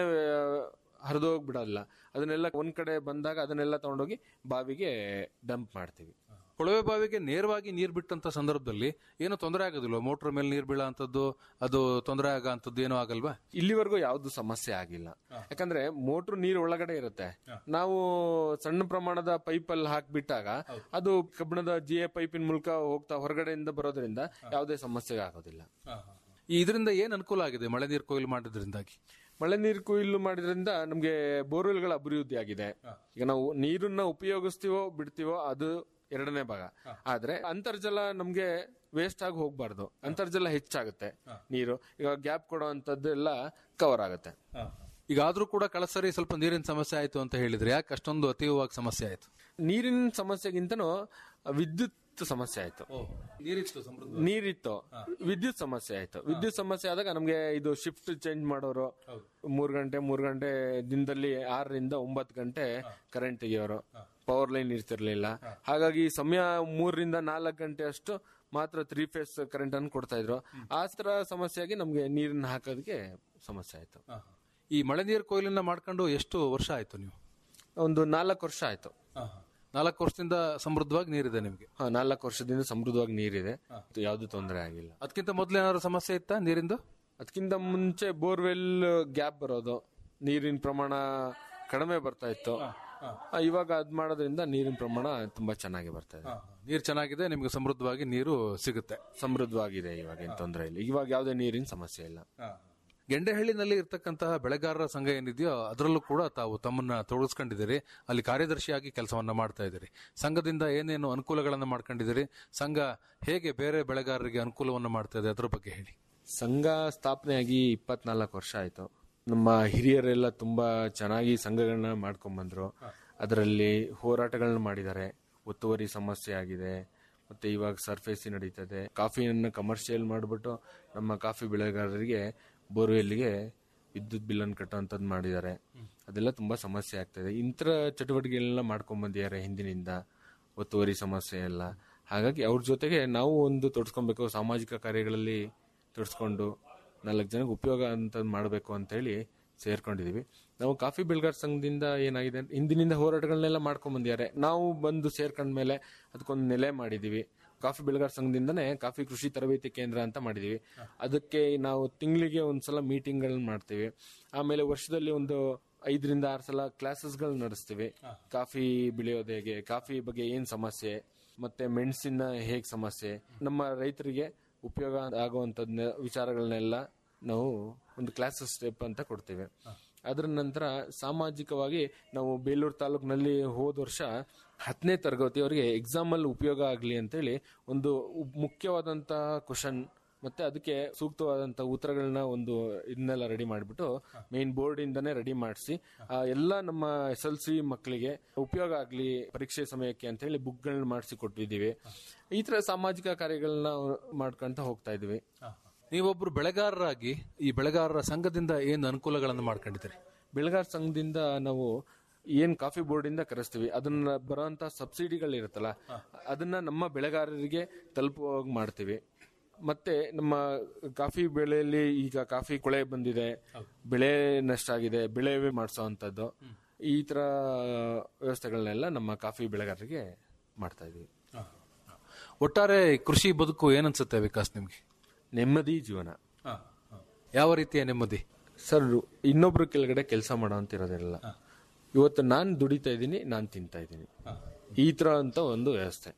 [SPEAKER 11] ಹರಿದೋಗ್ ಬಿಡಲ್ಲ ಅದನ್ನೆಲ್ಲ ಒಂದ್ ಕಡೆ ಬಂದಾಗ ಅದನ್ನೆಲ್ಲ ತಗೊಂಡೋಗಿ ಬಾವಿಗೆ ಡಂಪ್ ಮಾಡ್ತೀವಿ
[SPEAKER 10] ಕೊಳವೆ ಬಾವಿಗೆ ನೇರವಾಗಿ ನೀರ್ ಬಿಟ್ಟಂತ ಸಂದರ್ಭದಲ್ಲಿ ಏನು ತೊಂದರೆ ಆಗೋದಿಲ್ವಾ ಮೋಟರ್ ಮೇಲೆ ನೀರ್ ಬೀಳ ಅಂತದ್ದು ಅದು ತೊಂದರೆ ಆಗೋ ಅಂತದ್ದು ಏನೂ ಆಗಲ್ವಾ
[SPEAKER 11] ಇಲ್ಲಿವರೆಗೂ ಯಾವ್ದು ಸಮಸ್ಯೆ ಆಗಿಲ್ಲ ಯಾಕಂದ್ರೆ ಮೋಟ್ರ್ ನೀರ್ ಒಳಗಡೆ ಇರುತ್ತೆ ನಾವು ಸಣ್ಣ ಪ್ರಮಾಣದ ಪೈಪ್ ಅಲ್ಲಿ ಹಾಕ್ಬಿಟ್ಟಾಗ ಅದು ಕಬ್ಬಿಣದ ಜಿ ಎ ಪೈಪಿನ ಮೂಲಕ ಹೋಗ್ತಾ ಹೊರಗಡೆಯಿಂದ ಬರೋದ್ರಿಂದ ಯಾವುದೇ ಸಮಸ್ಯೆ ಆಗೋದಿಲ್ಲ
[SPEAKER 10] ಈ ಇದರಿಂದ ಏನ್ ಅನುಕೂಲ ಆಗಿದೆ ಮಳೆ ನೀರು ಕೊಯ್ಲು ಮಾಡೋದ್ರಿಂದಾಗಿ
[SPEAKER 11] ಮಳೆ ನೀರು ಕೊಯ್ಲು ಮಾಡಿದ್ರಿಂದ ನಮ್ಗೆ ಬೋರ್ವೆಲ್ಗಳ ಅಭಿವೃದ್ಧಿ ಆಗಿದೆ ಈಗ ನಾವು ನೀರನ್ನ ಉಪಯೋಗಿಸ್ತೀವೋ ಬಿಡ್ತೀವೋ ಅದು ಎರಡನೇ ಭಾಗ ಆದ್ರೆ ಅಂತರ್ಜಲ ನಮ್ಗೆ ವೇಸ್ಟ್ ಆಗಿ ಹೋಗ್ಬಾರ್ದು ಅಂತರ್ಜಲ ಹೆಚ್ಚಾಗುತ್ತೆ ನೀರು ಈಗ ಗ್ಯಾಪ್ ಕೊಡೋ ಅಂತದ್ದೆಲ್ಲ ಕವರ್ ಆಗುತ್ತೆ
[SPEAKER 10] ಈಗ ಆದ್ರೂ ಕೂಡ ಕಳಸರಿ ಸ್ವಲ್ಪ ನೀರಿನ ಸಮಸ್ಯೆ ಆಯ್ತು ಅಂತ ಹೇಳಿದ್ರೆ ಯಾಕೆ ಅಷ್ಟೊಂದು ಅತೀವವಾಗಿ ಸಮಸ್ಯೆ ಆಯ್ತು
[SPEAKER 11] ನೀರಿನ ಸಮಸ್ಯೆಗಿಂತನೂ ವಿದ್ಯುತ್ ಸಮಸ್ಯೆ ಆಯ್ತು
[SPEAKER 10] ನೀರಿತ್ತು
[SPEAKER 11] ನೀರಿತ್ತು ವಿದ್ಯುತ್ ಸಮಸ್ಯೆ ಆಯ್ತು ವಿದ್ಯುತ್ ಸಮಸ್ಯೆ ಆದಾಗ ನಮ್ಗೆ ಇದು ಶಿಫ್ಟ್ ಚೇಂಜ್ ಮಾಡೋರು ಮೂರ್ ಗಂಟೆ ಮೂರ್ ಗಂಟೆ ದಿನದಲ್ಲಿ ಆರರಿಂದ ಒಂಬತ್ತು ಗಂಟೆ ಕರೆಂಟ್ ತೆಗಿಯೋರು ಪವರ್ ಲೈನ್ ಇರ್ತಿರ್ಲಿಲ್ಲ ಹಾಗಾಗಿ ಸಮಯ ಮೂರರಿಂದ ನಾಲ್ಕು ಗಂಟೆ ಅಷ್ಟು ಮಾತ್ರ ತ್ರೀ ಫೇಸ್ ಕರೆಂಟ್ ಅನ್ನು ಕೊಡ್ತಾ ಇದ್ರು ಆ ತರ ಸಮಸ್ಯೆಯಾಗಿ ನಮ್ಗೆ ನೀರನ್ನ ಹಾಕೋದಕ್ಕೆ ಸಮಸ್ಯೆ ಆಯ್ತು
[SPEAKER 10] ಈ ಮಳೆ ನೀರು ಕೊಯ್ಲನ್ನ ಮಾಡ್ಕೊಂಡು ಎಷ್ಟು ವರ್ಷ ಆಯ್ತು ನೀವು
[SPEAKER 11] ಒಂದು ನಾಲ್ಕು ವರ್ಷ ಆಯ್ತು
[SPEAKER 10] ನಾಲ್ಕು ವರ್ಷದಿಂದ ಸಮೃದ್ಧವಾಗಿ ನೀರಿದೆ ನಿಮ್ಗೆ
[SPEAKER 11] ಹಾ ನಾಲ್ಕು ವರ್ಷದಿಂದ ಸಮೃದ್ಧವಾಗಿ ನೀರಿದೆ ಯಾವ್ದು ತೊಂದರೆ ಆಗಿಲ್ಲ
[SPEAKER 10] ಅದಕ್ಕಿಂತ ಮೊದ್ಲು ಏನಾದ್ರು ಸಮಸ್ಯೆ ಇತ್ತಾ ನೀರಿಂದು
[SPEAKER 11] ಅದಕ್ಕಿಂತ ಮುಂಚೆ ಬೋರ್ವೆಲ್ ಗ್ಯಾಪ್ ಬರೋದು ನೀರಿನ ಪ್ರಮಾಣ ಕಡಿಮೆ ಬರ್ತಾ ಇತ್ತು ಆ, ಇವಾಗ ಅದ್ ಮಾಡೋದ್ರಿಂದ ನೀರಿನ ಪ್ರಮಾಣ ತುಂಬಾ ಚೆನ್ನಾಗಿ ಬರ್ತಾ ಇದೆ
[SPEAKER 10] ನೀರು ಚೆನ್ನಾಗಿದೆ ನಿಮ್ಗೆ ಸಮೃದ್ಧವಾಗಿ ನೀರು ಸಿಗುತ್ತೆ
[SPEAKER 11] ಸಮೃದ್ಧವಾಗಿದೆ ಇವಾಗ ಏನ್ ತೊಂದರೆ ಇಲ್ಲ ಇವಾಗ ಯಾವುದೇ ನೀರಿನ ಸಮಸ್ಯೆ ಇಲ್ಲ
[SPEAKER 10] ಗೆಂಡೆಹಳ್ಳಿನಲ್ಲಿ ಇರ್ತಕ್ಕಂತಹ ಬೆಳೆಗಾರರ ಸಂಘ ಏನಿದೆಯೋ ಅದರಲ್ಲೂ ಕೂಡ ತಾವು ತಮ್ಮನ್ನ ತೊಡಗಿಸ್ಕೊಂಡಿದ್ದೀರಿ ಅಲ್ಲಿ ಕಾರ್ಯದರ್ಶಿಯಾಗಿ ಕೆಲಸವನ್ನ ಮಾಡ್ತಾ ಇದ್ದೀರಿ ಸಂಘದಿಂದ ಏನೇನು ಅನುಕೂಲಗಳನ್ನ ಮಾಡ್ಕೊಂಡಿದ್ದೀರಿ ಸಂಘ ಹೇಗೆ ಬೇರೆ ಬೆಳೆಗಾರರಿಗೆ ಅನುಕೂಲವನ್ನ ಮಾಡ್ತಾ ಇದೆ ಅದ್ರ ಬಗ್ಗೆ ಹೇಳಿ
[SPEAKER 11] ಸಂಘ ಸ್ಥಾಪನೆಯಾಗಿ ಇಪ್ಪತ್ನಾಲ್ಕು ವರ್ಷ ಆಯಿತು ನಮ್ಮ ಹಿರಿಯರೆಲ್ಲ ತುಂಬಾ ಚೆನ್ನಾಗಿ ಸಂಘಗಳನ್ನ ಮಾಡ್ಕೊಂಡ್ಬಂದ್ರು ಅದರಲ್ಲಿ ಹೋರಾಟಗಳನ್ನ ಮಾಡಿದ್ದಾರೆ ಒತ್ತುವರಿ ಸಮಸ್ಯೆ ಆಗಿದೆ ಮತ್ತೆ ಇವಾಗ ಸರ್ಫೇಸಿ ನಡೀತದೆ ಕಾಫಿಯನ್ನು ಕಮರ್ಷಿಯಲ್ ಮಾಡಿಬಿಟ್ಟು ನಮ್ಮ ಕಾಫಿ ಬೆಳೆಗಾರರಿಗೆ ಬೋರ್ವೆಲ್ಗೆ ವಿದ್ಯುತ್ ಬಿಲ್ಲನ್ನು ಕಟ್ಟುವಂಥದ್ದು ಮಾಡಿದ್ದಾರೆ ಅದೆಲ್ಲ ತುಂಬಾ ಸಮಸ್ಯೆ ಆಗ್ತದೆ ಇಂಥ ಚಟುವಟಿಕೆಗಳನ್ನ ಮಾಡ್ಕೊಂಡ್ ಬಂದಿದ್ದಾರೆ ಹಿಂದಿನಿಂದ ಒತ್ತುವರಿ ಸಮಸ್ಯೆ ಎಲ್ಲ ಹಾಗಾಗಿ ಅವ್ರ ಜೊತೆಗೆ ನಾವು ಒಂದು ತೊಡಸ್ಕೊಬೇಕು ಸಾಮಾಜಿಕ ಕಾರ್ಯಗಳಲ್ಲಿ ತೊಡಸ್ಕೊಂಡು ನಾಲ್ಕು ಜನಕ್ಕೆ ಉಪಯೋಗ ಅಂತದ್ ಮಾಡಬೇಕು ಅಂತೇಳಿ ಸೇರ್ಕೊಂಡಿದೀವಿ ನಾವು ಕಾಫಿ ಬೆಳೆಗಾರ ಸಂಘದಿಂದ ಏನಾಗಿದೆ ಅಂದ್ರೆ ಹಿಂದಿನಿಂದ ಹೋರಾಟಗಳನ್ನೆಲ್ಲ ಮಾಡ್ಕೊಂಡ್ ಬಂದಿದ್ದಾರೆ ನಾವು ಬಂದು ಸೇರ್ಕೊಂಡ್ಮೇಲೆ ಅದಕ್ಕೊಂದು ನೆಲೆ ಮಾಡಿದೀವಿ ಕಾಫಿ ಬೆಳೆಗಾರ ಸಂಘದಿಂದನೇ ಕಾಫಿ ಕೃಷಿ ತರಬೇತಿ ಕೇಂದ್ರ ಅಂತ ಮಾಡಿದೀವಿ ಅದಕ್ಕೆ ನಾವು ತಿಂಗಳಿಗೆ ಒಂದ್ಸಲ ಮೀಟಿಂಗ್ಗಳನ್ನ ಮಾಡ್ತೀವಿ ಆಮೇಲೆ ವರ್ಷದಲ್ಲಿ ಒಂದು ಐದರಿಂದ ಆರು ಸಲ ಕ್ಲಾಸಸ್ಗಳು ನಡೆಸ್ತೀವಿ ಕಾಫಿ ಬೆಳೆಯೋದು ಹೇಗೆ ಕಾಫಿ ಬಗ್ಗೆ ಏನ್ ಸಮಸ್ಯೆ ಮತ್ತೆ ಮೆಣಸಿನ ಹೇಗ್ ಸಮಸ್ಯೆ ನಮ್ಮ ರೈತರಿಗೆ ಉಪಯೋಗ ಆಗುವಂತದ್ ವಿಚಾರಗಳನ್ನೆಲ್ಲ ನಾವು ಒಂದು ಕ್ಲಾಸಸ್ ಸ್ಟೆಪ್ ಅಂತ ಕೊಡ್ತೇವೆ ಅದರ ನಂತರ ಸಾಮಾಜಿಕವಾಗಿ ನಾವು ಬೇಲೂರು ತಾಲೂಕಿನಲ್ಲಿ ಹೋದ ವರ್ಷ ಹತ್ತನೇ ತರಗತಿಯವರಿಗೆ ಎಕ್ಸಾಮ್ ಅಲ್ಲಿ ಉಪಯೋಗ ಆಗಲಿ ಅಂತೇಳಿ ಒಂದು ಮುಖ್ಯವಾದಂತ ಕ್ವಶನ್ ಮತ್ತೆ ಅದಕ್ಕೆ ಸೂಕ್ತವಾದಂತ ಉತ್ತರಗಳನ್ನ ಒಂದು ಇದನ್ನೆಲ್ಲ ರೆಡಿ ಮಾಡಿಬಿಟ್ಟು ಮೇನ್ ಬೋರ್ಡ್ ಇಂದಾನೆ ರೆಡಿ ಮಾಡಿಸಿ ಎಲ್ಲ ನಮ್ಮ ಎಸ್ ಎಲ್ ಸಿ ಮಕ್ಕಳಿಗೆ ಉಪಯೋಗ ಆಗಲಿ ಪರೀಕ್ಷೆ ಸಮಯಕ್ಕೆ ಅಂತ ಹೇಳಿ ಬುಕ್ಗಳನ್ನ ಮಾಡಿಸಿ ಕೊಟ್ಟಿದ್ದೀವಿ ಈ ತರ ಸಾಮಾಜಿಕ ಕಾರ್ಯಗಳನ್ನ ಮಾಡ್ಕೊಂತ ಹೋಗ್ತಾ ಇದೀವಿ
[SPEAKER 10] ನೀವೊಬ್ರು ಬೆಳೆಗಾರರಾಗಿ ಈ ಬೆಳೆಗಾರರ ಸಂಘದಿಂದ ಏನು ಅನುಕೂಲಗಳನ್ನು ಮಾಡ್ಕೊಂಡಿದ್ದೀರಿ
[SPEAKER 11] ಬೆಳೆಗಾರ ಸಂಘದಿಂದ ನಾವು ಏನ್ ಕಾಫಿ ಬೋರ್ಡ್ ಇಂದ ಕರೆಸ್ತೀವಿ ಅದನ್ನ ಬರೋಂತ ಸಬ್ಸಿಡಿಗಳು ಇರುತ್ತಲ್ಲ ಅದನ್ನ ನಮ್ಮ ಬೆಳೆಗಾರರಿಗೆ ತಲುಪುವಾಗ ಮಾಡ್ತೀವಿ ಮತ್ತೆ ನಮ್ಮ ಕಾಫಿ ಬೆಳೆಯಲ್ಲಿ ಈಗ ಕಾಫಿ ಕೊಳೆ ಬಂದಿದೆ ಬೆಳೆ ನಷ್ಟ ಆಗಿದೆ ಬೆಳೆ ಮಾಡಿಸೋವಂಥದ್ದು ಈ ತರ ವ್ಯವಸ್ಥೆಗಳನ್ನೆಲ್ಲ ನಮ್ಮ ಕಾಫಿ ಬೆಳೆಗಾರರಿಗೆ ಮಾಡ್ತಾ ಇದೀವಿ
[SPEAKER 10] ಒಟ್ಟಾರೆ ಕೃಷಿ ಬದುಕು ಏನನ್ಸುತ್ತೆ ವಿಕಾಸ್ ನಿಮ್ಗೆ
[SPEAKER 11] ನೆಮ್ಮದಿ ಜೀವನ
[SPEAKER 10] ಯಾವ ರೀತಿಯ ನೆಮ್ಮದಿ
[SPEAKER 11] ಸರ್ ಇನ್ನೊಬ್ರು ಕೆಳಗಡೆ ಕೆಲಸ ಮಾಡೋ ಅಂತ ಇರೋದಿಲ್ಲ ಇವತ್ತು ನಾನು ದುಡಿತಾ ಇದ್ದೀನಿ ನಾನು ತಿಂತಾ ಇದ್ದೀನಿ ಈ ತರ ಅಂತ ಒಂದು ವ್ಯವಸ್ಥೆ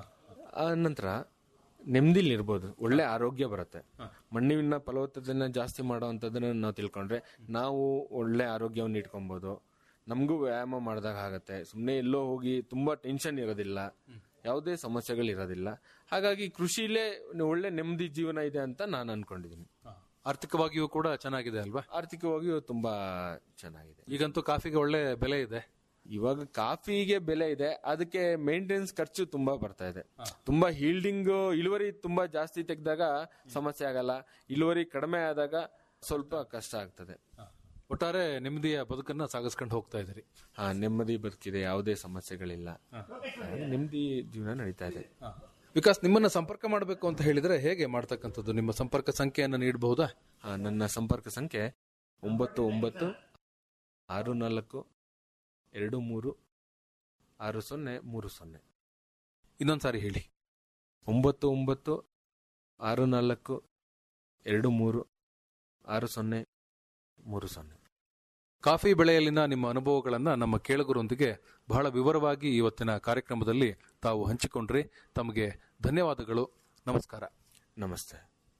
[SPEAKER 11] ಆ ನಂತರ ನೆಮ್ಮದಿಲಿ ಇರ್ಬೋದು ಒಳ್ಳೆ ಆರೋಗ್ಯ ಬರುತ್ತೆ ಮಣ್ಣಿನ ಫಲವತ್ತತೆಯನ್ನ ಜಾಸ್ತಿ ಮಾಡುವಂಥದ್ದನ್ನ ನಾವು ತಿಳ್ಕೊಂಡ್ರೆ ನಾವು ಒಳ್ಳೆ ಆರೋಗ್ಯವನ್ನು ಇಟ್ಕೊಬೋದು ನಮಗೂ ವ್ಯಾಯಾಮ ಮಾಡಿದಾಗ ಆಗತ್ತೆ ಸುಮ್ಮನೆ ಎಲ್ಲೋ ಹೋಗಿ ತುಂಬಾ ಟೆನ್ಷನ್ ಇರೋದಿಲ್ಲ ಯಾವುದೇ ಸಮಸ್ಯೆಗಳು ಇರೋದಿಲ್ಲ ಹಾಗಾಗಿ ಕೃಷಿಲೇ ಒಳ್ಳೆ ನೆಮ್ಮದಿ ಜೀವನ ಇದೆ ಅಂತ ನಾನು ಅನ್ಕೊಂಡಿದ್ದೀನಿ
[SPEAKER 10] ಆರ್ಥಿಕವಾಗಿಯೂ ಕೂಡ ಚೆನ್ನಾಗಿದೆ ಅಲ್ವಾ
[SPEAKER 11] ಆರ್ಥಿಕವಾಗಿಯೂ ತುಂಬಾ ಚೆನ್ನಾಗಿದೆ
[SPEAKER 10] ಈಗಂತೂ ಕಾಫಿಗೆ ಒಳ್ಳೆ ಬೆಲೆ ಇದೆ
[SPEAKER 11] ಇವಾಗ ಕಾಫಿಗೆ ಬೆಲೆ ಇದೆ ಅದಕ್ಕೆ ಮೇಂಟೆನೆನ್ಸ್ ಖರ್ಚು ತುಂಬಾ ಬರ್ತಾ ಇದೆ ತುಂಬಾ ಹೀಲ್ಡಿಂಗ್ ಇಳುವರಿ ತುಂಬಾ ಜಾಸ್ತಿ ತೆಗೆದಾಗ ಸಮಸ್ಯೆ ಆಗಲ್ಲ ಇಳುವರಿ ಕಡಿಮೆ ಆದಾಗ ಸ್ವಲ್ಪ ಕಷ್ಟ ಆಗ್ತದೆ
[SPEAKER 10] ಒಟ್ಟಾರೆ ನೆಮ್ಮದಿಯ ಬದುಕನ್ನ ಸಾಗಿಸ್ಕೊಂಡು ಹೋಗ್ತಾ ಇದ್ದೀರಿ
[SPEAKER 11] ಹಾ ನೆಮ್ಮದಿ ಬದುಕಿದೆ ಯಾವುದೇ ಸಮಸ್ಯೆಗಳಿಲ್ಲ ಹಾಗಾಗಿ ನೆಮ್ಮದಿ ಜೀವನ ನಡೀತಾ ಇದೆ
[SPEAKER 10] ವಿಕಾಸ್ ನಿಮ್ಮನ್ನ ಸಂಪರ್ಕ ಮಾಡಬೇಕು ಅಂತ ಹೇಳಿದ್ರೆ ಹೇಗೆ ಮಾಡ್ತಕ್ಕಂಥದ್ದು ನಿಮ್ಮ ಸಂಪರ್ಕ ಸಂಖ್ಯೆಯನ್ನು ನೀಡಬಹುದಾ
[SPEAKER 11] ಆ, ನನ್ನ ಸಂಪರ್ಕ ಸಂಖ್ಯೆ ಒಂಬತ್ತು ಒಂಬತ್ತು ಆರು ನಾಲ್ಕು ಎರಡು ಮೂರು ಆರು ಸೊನ್ನೆ ಮೂರು ಸೊನ್ನೆ
[SPEAKER 10] ಇನ್ನೊಂದ್ಸಾರಿ ಹೇಳಿ
[SPEAKER 11] ಒಂಬತ್ತು ಒಂಬತ್ತು ಆರು ನಾಲ್ಕು ಎರಡು ಮೂರು ಆರು ಸೊನ್ನೆ ಮೂರು ಸೊನ್ನೆ
[SPEAKER 10] ಕಾಫಿ ಬೆಳೆಯಲ್ಲಿನ ನಿಮ್ಮ ಅನುಭವಗಳನ್ನ ನಮ್ಮ ಕೇಳುಗರೊಂದಿಗೆ ಬಹಳ ವಿವರವಾಗಿ ಇವತ್ತಿನ ಕಾರ್ಯಕ್ರಮದಲ್ಲಿ ತಾವು ಹಂಚಿಕೊಂಡ್ರಿ ತಮಗೆ ಧನ್ಯವಾದಗಳು ನಮಸ್ಕಾರ
[SPEAKER 11] ನಮಸ್ತೆ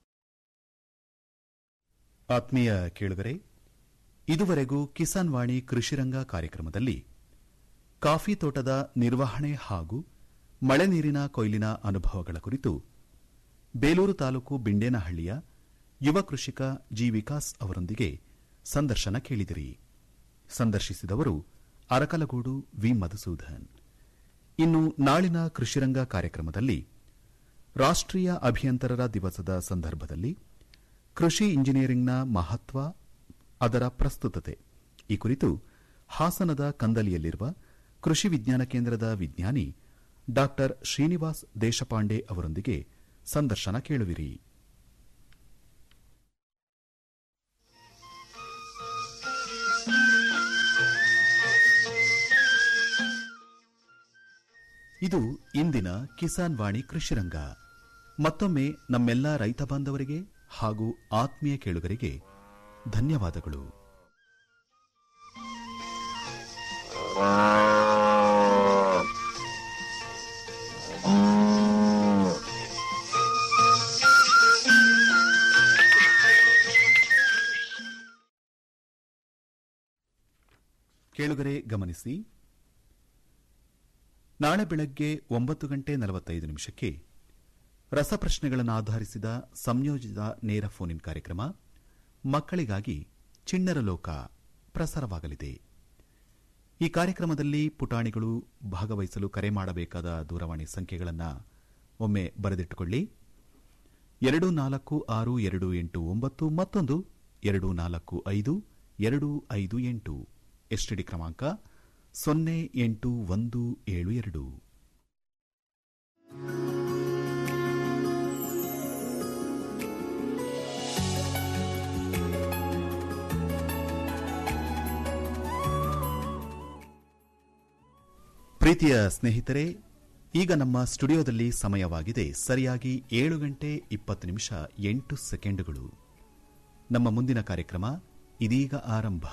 [SPEAKER 2] ಆತ್ಮೀಯ ಕೇಳುಗರೆ ಇದುವರೆಗೂ ಕಿಸಾನ್ ವಾಣಿ ಕೃಷಿರಂಗ ಕಾರ್ಯಕ್ರಮದಲ್ಲಿ ಕಾಫಿ ತೋಟದ ನಿರ್ವಹಣೆ ಹಾಗೂ ಮಳೆ ನೀರಿನ ಕೊಯ್ಲಿನ ಅನುಭವಗಳ ಕುರಿತು ಬೇಲೂರು ತಾಲೂಕು ಬಿಂಡೇನಹಳ್ಳಿಯ ಯುವ ಕೃಷಿಕ ಜಿ ವಿಕಾಸ್ ಅವರೊಂದಿಗೆ ಸಂದರ್ಶನ ಕೇಳಿದಿರಿ ಸಂದರ್ಶಿಸಿದವರು ಅರಕಲಗೂಡು ವಿ ಮಧುಸೂದನ್ ಇನ್ನು ನಾಳಿನ ಕೃಷಿರಂಗ ಕಾರ್ಯಕ್ರಮದಲ್ಲಿ ರಾಷ್ಟ್ರೀಯ ಅಭಿಯಂತರರ ದಿವಸದ ಸಂದರ್ಭದಲ್ಲಿ ಕೃಷಿ ಇಂಜಿನಿಯರಿಂಗ್ನ ಮಹತ್ವ ಅದರ ಪ್ರಸ್ತುತತೆ ಈ ಕುರಿತು ಹಾಸನದ ಕಂದಲಿಯಲ್ಲಿರುವ ಕೃಷಿ ವಿಜ್ಞಾನ ಕೇಂದ್ರದ ವಿಜ್ಞಾನಿ ಡಾ ಶ್ರೀನಿವಾಸ್ ದೇಶಪಾಂಡೆ ಅವರೊಂದಿಗೆ ಸಂದರ್ಶನ ಕೇಳುವಿರಿ ಇದು ಇಂದಿನ ಕಿಸಾನ್ ವಾಣಿ ಕೃಷಿರಂಗ ಮತ್ತೊಮ್ಮೆ ನಮ್ಮೆಲ್ಲ ರೈತ ಬಾಂಧವರಿಗೆ ಹಾಗೂ ಆತ್ಮೀಯ ಕೇಳುಗರಿಗೆ ಧನ್ಯವಾದಗಳು ಕೇಳುಗರೆ ಗಮನಿಸಿ ನಾಳೆ ಬೆಳಗ್ಗೆ ಒಂಬತ್ತು ಗಂಟೆ ನಲವತ್ತೈದು ನಿಮಿಷಕ್ಕೆ ರಸಪ್ರಶ್ನೆಗಳನ್ನು ಆಧರಿಸಿದ ಸಂಯೋಜಿತ ನೇರ ಫೋನ್ ಇನ್ ಕಾರ್ಯಕ್ರಮ ಮಕ್ಕಳಿಗಾಗಿ ಚಿಣ್ಣರ ಲೋಕ ಪ್ರಸಾರವಾಗಲಿದೆ ಈ ಕಾರ್ಯಕ್ರಮದಲ್ಲಿ ಪುಟಾಣಿಗಳು ಭಾಗವಹಿಸಲು ಕರೆ ಮಾಡಬೇಕಾದ ದೂರವಾಣಿ ಸಂಖ್ಯೆಗಳನ್ನು ಒಮ್ಮೆ ಬರೆದಿಟ್ಟುಕೊಳ್ಳಿ ಎರಡು ನಾಲ್ಕು ಆರು ಎರಡು ಎಂಟು ಒಂಬತ್ತು ಮತ್ತೊಂದು ಎರಡು ನಾಲ್ಕು ಐದು ಎರಡು ಐದು ಎಂಟು ಎಸ್ಟಿಡಿ ಕ್ರಮಾಂಕ ಸೊನ್ನೆ ಎಂಟು ಒಂದು ಏಳು ಎರಡು ಪ್ರೀತಿಯ ಸ್ನೇಹಿತರೆ ಈಗ ನಮ್ಮ ಸ್ಟುಡಿಯೋದಲ್ಲಿ ಸಮಯವಾಗಿದೆ ಸರಿಯಾಗಿ ಏಳು ಗಂಟೆ ಇಪ್ಪತ್ತು ನಿಮಿಷ ಎಂಟು ಸೆಕೆಂಡುಗಳು ನಮ್ಮ ಮುಂದಿನ ಕಾರ್ಯಕ್ರಮ ಇದೀಗ ಆರಂಭ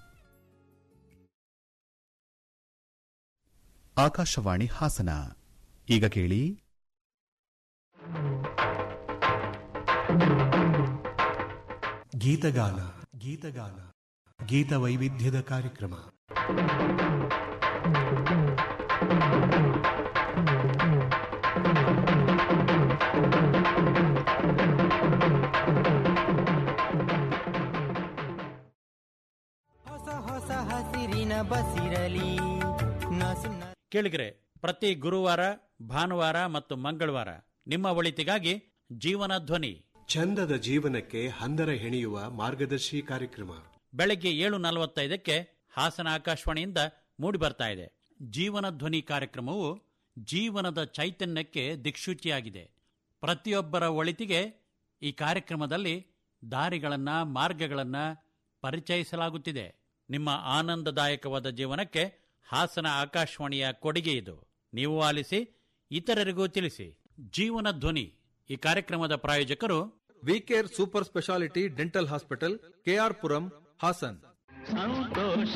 [SPEAKER 2] ಆಕಾಶವಾಣಿ ಹಾಸನ ಈಗ ಕೇಳಿ
[SPEAKER 12] ಗೀತಗಾನ ಗೀತಗಾನ ಗೀತ ವೈವಿಧ್ಯದ ಕಾರ್ಯಕ್ರಮ
[SPEAKER 13] ಹೊಸ ಹೊಸ ಹಸಿರಿನ ಬಸಿರಲಿ ನಸು ನ-
[SPEAKER 14] ಕೇಳಿಗರೆ ಪ್ರತಿ ಗುರುವಾರ ಭಾನುವಾರ ಮತ್ತು ಮಂಗಳವಾರ ನಿಮ್ಮ ಒಳಿತಿಗಾಗಿ ಜೀವನ ಧ್ವನಿ
[SPEAKER 12] ಚಂದದ ಜೀವನಕ್ಕೆ ಹಂದರ ಹೆಣೆಯುವ ಮಾರ್ಗದರ್ಶಿ ಕಾರ್ಯಕ್ರಮ
[SPEAKER 14] ಬೆಳಗ್ಗೆ ಏಳು ನಲವತ್ತೈದಕ್ಕೆ ಹಾಸನ ಆಕಾಶವಾಣಿಯಿಂದ ಮೂಡಿ ಬರ್ತಾ ಇದೆ ಜೀವನ ಧ್ವನಿ ಕಾರ್ಯಕ್ರಮವು ಜೀವನದ ಚೈತನ್ಯಕ್ಕೆ ದಿಕ್ಸೂಚಿಯಾಗಿದೆ ಪ್ರತಿಯೊಬ್ಬರ ಒಳಿತಿಗೆ ಈ ಕಾರ್ಯಕ್ರಮದಲ್ಲಿ ದಾರಿಗಳನ್ನ ಮಾರ್ಗಗಳನ್ನ ಪರಿಚಯಿಸಲಾಗುತ್ತಿದೆ ನಿಮ್ಮ ಆನಂದದಾಯಕವಾದ ಜೀವನಕ್ಕೆ ಹಾಸನ ಆಕಾಶವಾಣಿಯ ಕೊಡುಗೆ ಇದು ನೀವು ಆಲಿಸಿ ಇತರರಿಗೂ ತಿಳಿಸಿ ಜೀವನ ಧ್ವನಿ ಈ ಕಾರ್ಯಕ್ರಮದ ಪ್ರಾಯೋಜಕರು
[SPEAKER 10] VCare super speciality dental hospital K R Puram Hassan
[SPEAKER 15] ಸಂತೋಷ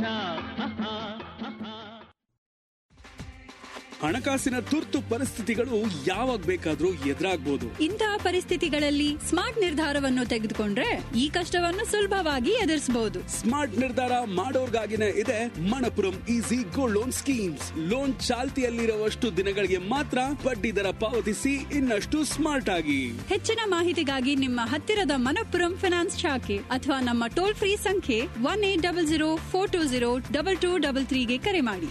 [SPEAKER 15] ಹಣಕಾಸಿನ ತುರ್ತು ಪರಿಸ್ಥಿತಿಗಳು ಯಾವಾಗ ಬೇಕಾದ್ರೂ ಎದುರಾಗ್ಬೋದು
[SPEAKER 16] ಇಂತಹ ಪರಿಸ್ಥಿತಿಗಳಲ್ಲಿ ಸ್ಮಾರ್ಟ್ ನಿರ್ಧಾರವನ್ನು ತೆಗೆದುಕೊಂಡ್ರೆ ಈ ಕಷ್ಟವನ್ನು ಸುಲಭವಾಗಿ ಎದುರಿಸಬಹುದು
[SPEAKER 15] ಸ್ಮಾರ್ಟ್ ನಿರ್ಧಾರ ಮಾಡೋರ್ಗಾಗಿನೇ ಇದೆ Manappuram easy gold loan schemes loan ಚಾಲ್ತಿಯಲ್ಲಿರುವಷ್ಟು ದಿನಗಳಿಗೆ ಮಾತ್ರ ಬಡ್ಡಿ ದರ ಪಾವತಿಸಿ ಇನ್ನಷ್ಟು ಸ್ಮಾರ್ಟ್ ಆಗಿ
[SPEAKER 16] ಹೆಚ್ಚಿನ ಮಾಹಿತಿಗಾಗಿ ನಿಮ್ಮ ಹತ್ತಿರದ ಮನಪ್ಪುರಂ ಫಿನಾನ್ಸ್ ಶಾಖೆ ಅಥವಾ ನಮ್ಮ ಟೋಲ್ ಫ್ರೀ ಸಂಖ್ಯೆ one eight double zero four two zero double two double ತ್ರೀಗೆ ಕರೆ ಮಾಡಿ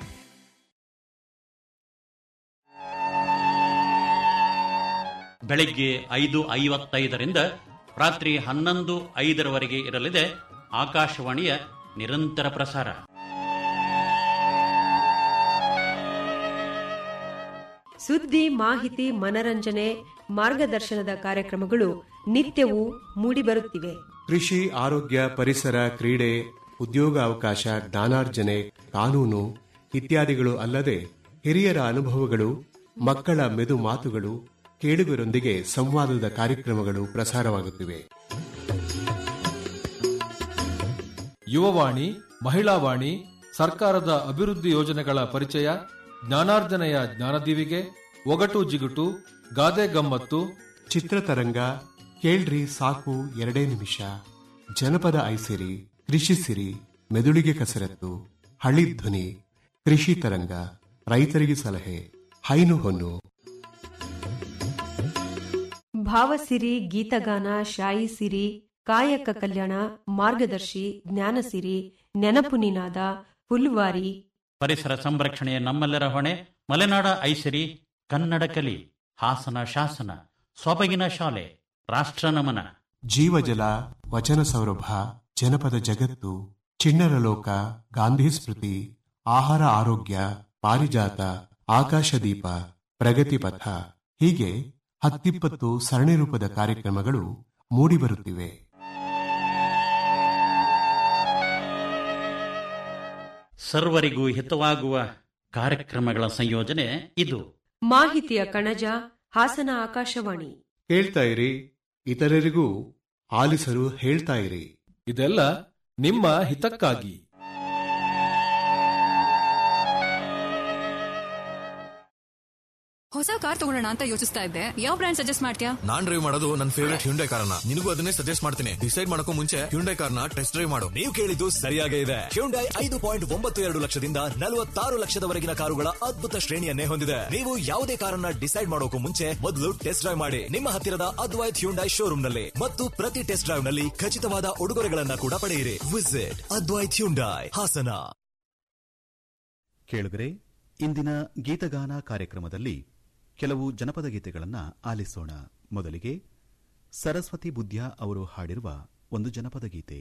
[SPEAKER 14] ಬೆಳಿಗ್ಗೆ ಐದು ಐವತ್ತೈದರಿಂದ ರಾತ್ರಿ ಹನ್ನೊಂದು ಐದರವರೆಗೆ ಇರಲಿದೆ ಆಕಾಶವಾಣಿಯ ನಿರಂತರ ಪ್ರಸಾರ
[SPEAKER 17] ಸುದ್ದಿ ಮಾಹಿತಿ ಮನರಂಜನೆ ಮಾರ್ಗದರ್ಶನದ ಕಾರ್ಯಕ್ರಮಗಳು ನಿತ್ಯವೂ ಮೂಡಿಬರುತ್ತಿವೆ
[SPEAKER 12] ಕೃಷಿ ಆರೋಗ್ಯ ಪರಿಸರ ಕ್ರೀಡೆ ಉದ್ಯೋಗ ಅವಕಾಶ ಜ್ಞಾನಾರ್ಜನೆ ಕಾನೂನು ಇತ್ಯಾದಿಗಳು ಅಲ್ಲದೆ ಹಿರಿಯರ ಅನುಭವಗಳು ಮಕ್ಕಳ ಮೆದು ಮಾತುಗಳು ಕೇಳುಗರೊಂದಿಗೆ ಸಂವಾದದ ಕಾರ್ಯಕ್ರಮಗಳು ಪ್ರಸಾರವಾಗುತ್ತಿವೆ
[SPEAKER 10] ಯುವವಾಣಿ ಮಹಿಳಾವಾಣಿ ಸರ್ಕಾರದ ಅಭಿವೃದ್ಧಿ ಯೋಜನೆಗಳ ಪರಿಚಯ ಜ್ಞಾನಾರ್ಜನೆಯ ಜ್ಞಾನದೀವಿಗೆ ಒಗಟು ಜಿಗುಟು ಗಾದೆ ಗಮ್ಮತ್ತು
[SPEAKER 12] ಚಿತ್ರತರಂಗ ಕೇಳ್ರಿ ಸಾಕು ಎರಡೇ ನಿಮಿಷ ಜನಪದ ಐಸಿರಿ ಕೃಷಿ ಸಿರಿ ಮೆದುಳಿಗೆ ಕಸರತ್ತು ಹಳ್ಳಿ ಧ್ವನಿ ಕೃಷಿ ತರಂಗ ರೈತರಿಗೆ ಸಲಹೆ ಹೈನು ಹೊನ್ನು
[SPEAKER 17] ಭಾವಸಿರಿ ಗೀತಗಾನ ಶಾಯಿ ಸಿರಿ ಕಾಯಕ ಕಲ್ಯಾಣ ಮಾರ್ಗದರ್ಶಿ ಜ್ಞಾನಸಿರಿ ನೆನಪು ನಿನಾದ ಹುಲ್ವಾರಿ
[SPEAKER 14] ಪರಿಸರ ಸಂರಕ್ಷಣೆಯ ನಮ್ಮೆಲ್ಲರ ಹೊಣೆ ಮಲೆನಾಡ ಐಸಿರಿ ಕನ್ನಡ ಕಲಿ ಹಾಸನ ಶಾಸನ ಸೊಬಗಿನ ಶಾಲೆ ರಾಷ್ಟ್ರ ನಮನ
[SPEAKER 12] ಜೀವಜಲ ವಚನ ಸೌರಭ ಜನಪದ ಜಗತ್ತು ಚಿಣ್ಣರ ಲೋಕ ಗಾಂಧಿ ಸ್ಮೃತಿ ಆಹಾರ ಆರೋಗ್ಯ ಪಾರಿಜಾತ ಆಕಾಶದೀಪ ಪ್ರಗತಿ ಪಥ ಹೀಗೆ ಹತ್ತಿಪ್ಪತ್ತು ಸರಣಿ ರೂಪದ ಕಾರ್ಯಕ್ರಮಗಳು ಮೂಡಿಬರುತ್ತಿವೆ
[SPEAKER 14] ಸರ್ವರಿಗೂ ಹಿತವಾಗುವ ಕಾರ್ಯಕ್ರಮಗಳ ಸಂಯೋಜನೆ ಇದು
[SPEAKER 17] ಮಾಹಿತಿಯ ಕಣಜ ಹಾಸನ ಆಕಾಶವಾಣಿ
[SPEAKER 12] ಹೇಳ್ತಾ ಇರಿ ಇತರರಿಗೂ ಆಲಿಸಲು ಹೇಳ್ತಾ ಇರಿ
[SPEAKER 10] ಇದೆಲ್ಲ ನಿಮ್ಮ ಹಿತಕ್ಕಾಗಿ
[SPEAKER 18] ಹೊಸ ಕಾರ್ ತಗೊಳ್ಳೋಣ ಅಂತ ಯೋಚಿಸ್ತಾ ಇದ್ದೆ ಯಾವ ಬ್ರ್ಯಾಂಡ್ ಸಜೆಸ್ಟ್ ಮಾಡ್ತೀಯಾ
[SPEAKER 19] ನಾನ್ ಡ್ರೈವ್ ಮಾಡೋದು ನನ್ನ ಫೇವರೇಟ್ ಹ್ಯುಂಡೈ ಕಾರ್ನ ನಿನಗೂ ಅದನ್ನೇ ಸಜೆಸ್ಟ್ ಮಾಡ್ತೀನಿ ಡಿಸೈಡ್ ಮಾಡಕ್ಕೂ ಮುಂಚೆ ಹ್ಯುಂಡೈ ಕಾರ್ನ ಟೆಸ್ಟ್ ಡ್ರೈವ್ ಮಾಡು
[SPEAKER 20] ನೀವು ಕೇಳಿದ್ದು ಸರಿಯಾಗೇ ಇದೆ ಹ್ಯುಂಡೈ ಐದು ಪಾಯಿಂಟ್ ಒಂಬತ್ತು ಎರಡು ಲಕ್ಷದಿಂದ ನಲವತ್ತಾರು ಲಕ್ಷದವರೆಗಿನ ಕಾರುಗಳ ಅದ್ಭುತ ಶ್ರೇಣಿಯನ್ನೇ ಹೊಂದಿದೆ ನೀವು ಯಾವುದೇ ಕಾರನ್ನ ಡಿಸೈಡ್ ಮಾಡೋಕು ಮುಂಚೆ ಮೊದಲು ಟೆಸ್ಟ್ ಡ್ರೈವ್ ಮಾಡಿ ನಿಮ್ಮ ಹತ್ತಿರದ ಅದ್ವೈತ್ ಹ್ಯುಂಡೈ ಶೋರೂಮ್ ನಲ್ಲಿ ಮತ್ತು ಪ್ರತಿ ಟೆಸ್ಟ್ ಡ್ರೈವ್ ನಲ್ಲಿ ಖಚಿತವಾದ ಉಡುಗೊರೆಗಳನ್ನ ಕೂಡ ಪಡೆಯಿರಿ ವಿಸಿಟ್ ಅದ್ವೈತ್ ಹ್ಯುಂಡೈ ಹಾಸನ
[SPEAKER 2] ಕೇಳುಗರೆ ಇಂದಿನ ಗೀತಗಾನ ಕಾರ್ಯಕ್ರಮದಲ್ಲಿ ಕೆಲವು ಜನಪದ ಗೀತೆಗಳನ್ನು ಆಲಿಸೋಣ ಮೊದಲಿಗೆ ಸರಸ್ವತಿ ಬುದ್ಧ್ಯ ಅವರು ಹಾಡಿರುವ ಒಂದು ಜನಪದ ಗೀತೆ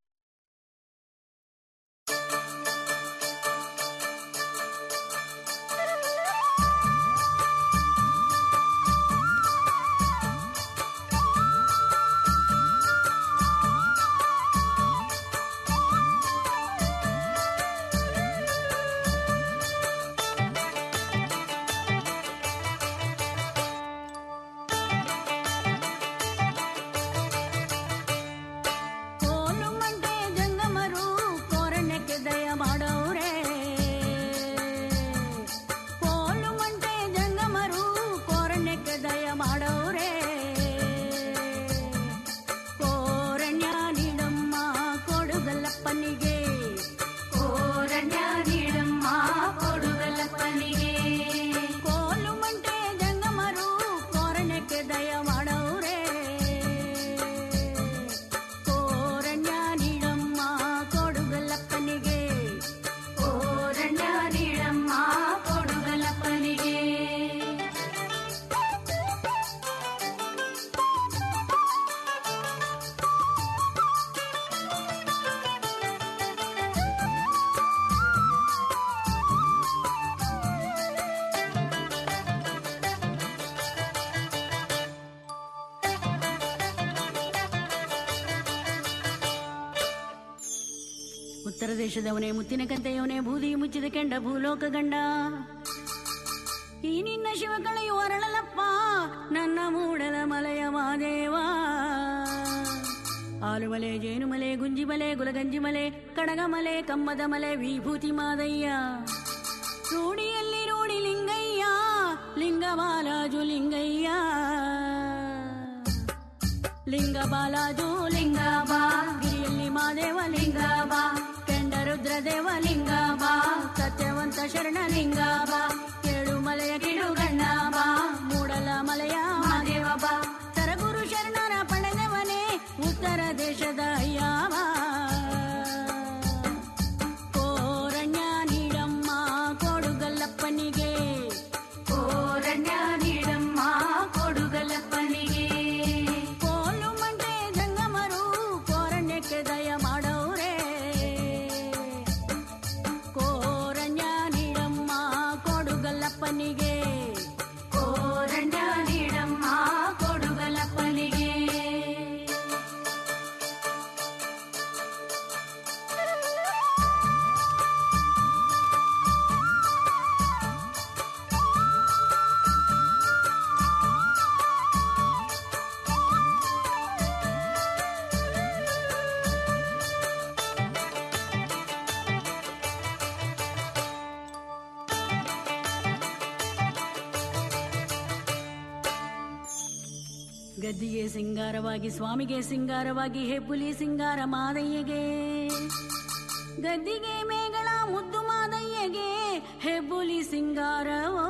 [SPEAKER 21] ಕೋಲು ಮಂಟೆ ಜಂಗಮರು ಕೋರಣ್ಯಕ್ಕೆ ದಯ ಮಾಡವ್ರೆ ಕೋಲು ಮಂಟೆ ಜಂಗಮರು ಕೋರಣ್ಯಕ್ಕೆ ದಯ ಮಾಡವ್ರೆ ಕೋರಣ್ಯ ನೀಡಮ್ಮ ಕೊಡುಗಲ್ಲಪ್ಪನಿಗೆ ಕೋರಣ್ಯ ನೀಡಮ್ಮ ಕೊಡುಗಲ್ಲಪ್ಪನಿಗೆ ಕೋಲು ಮಂಟೆ ಜಂಗಮರು ಕೋರಣ್ಯಕ್ಕೆ ದಯ ಮಾಡವ್ರೆ ಕೋರಣ್ಯ ನೀಡಮ್ಮ ಕೊಡುಗಲ್ಲಪ್ಪನಿಗೆ ಕೋರಣ್ಯ ನೀಡಮ್ಮ ಕೊಡುಗಲ್ಲಪ್ಪನಿಗೆ ಉತ್ತರ ದೇಶದವನೇ ಮುತ್ತಿನ ಕಂತೆಯವನೇ ಬೂದಿ ಮುಚ್ಚಿದ ಕೆಂಡ ಭೂಲೋಕ ಗಂಡ ಈ ನಿನ್ನ ಶಿವ ಕಳೆಯು ಅರಳಲಪ್ಪ ನನ್ನ ಮೂಡಲ ಮಲೆಯ ಮಾದೇವ ಆಲುಮಲೆ ಜೇನುಮಲೆ ಗುಂಜಿಮಲೆ ಗುಲಗಂಜಿ ಮಲೆ ಕಡಗಮಲೆ ಕಮ್ಮದ ಮಲೆ ವಿಭೂತಿ ಮಾದಯ್ಯ ರೂಢಿಯಲ್ಲಿ ರೂಢಿ ಲಿಂಗಯ್ಯ ಲಿಂಗ ಬಾಲಾಜು ಲಿಂಗಯ್ಯ ಲಿಂಗ ಬಾಲಾಜು ಲಿಂಗ ಬಾ ಗಿರಿಯಲ್ಲಿ ಮಾದೇವ ಲಿಂಗ ಬಾ ಕೆಂಡ ರುದ್ರದೇವ ಲಿಂಗ ಬಾ ಸತ್ಯವಂತ ಶರಣ ಲಿಂಗ ಬಾ ಕೇಳು ಮಲೆಯ ಕಿಡು ಗಣ್ಣ ಬಾ ಮೂಡಲ ಮಲೆಯ ಮಾದೇವ ಬಾ ಸರಗುರು ಶರಣರ ಪಡೆದವನೇ ಉತ್ತರ ದೇಶದ ಅಯ್ಯವ ಕೋರಣ್ಯ ನೀಡಮ್ಮ ಕೊಡುಗಲ್ಲಪ್ಪನಿಗೆ ಕೋರಣ್ಯ ನೀಡಮ್ಮ ಕೊಡುಗಲ್ಲಪ್ಪನಿಗೆ ಕೋಲು ಮಂಟೆ ಜಂಗಮರು ಕೋರಣ್ಯಕ್ಕೆ ದಯ ಮಾಡವ್ರೆ ಕೋರಣ್ಯ ನೀಡಮ್ಮ ಕೊಡುಗಲ್ಲಪ್ಪನಿಗೆ ಕೋರಣ್ಯ ನೀಡಮ್ಮ ಕೊಡುಗಲ್ಲಪ್ಪನಿಗೆ ಗದ್ದಿಗೆ ಸಿಂಗಾರವಾಗಿ ಸ್ವಾಮಿಗೆ ಸಿಂಗಾರವಾಗಿ ಹೆಬ್ಬುಲಿ ಸಿಂಗಾರ ಮಾದಯ್ಯಗೆ ಗದ್ದಿಗೆ ಮೇಗಳ ಮುದ್ದು ಮಾದಯ್ಯಗೆ ಹೆಬ್ಬುಲಿ ಸಿಂಗಾರವೋ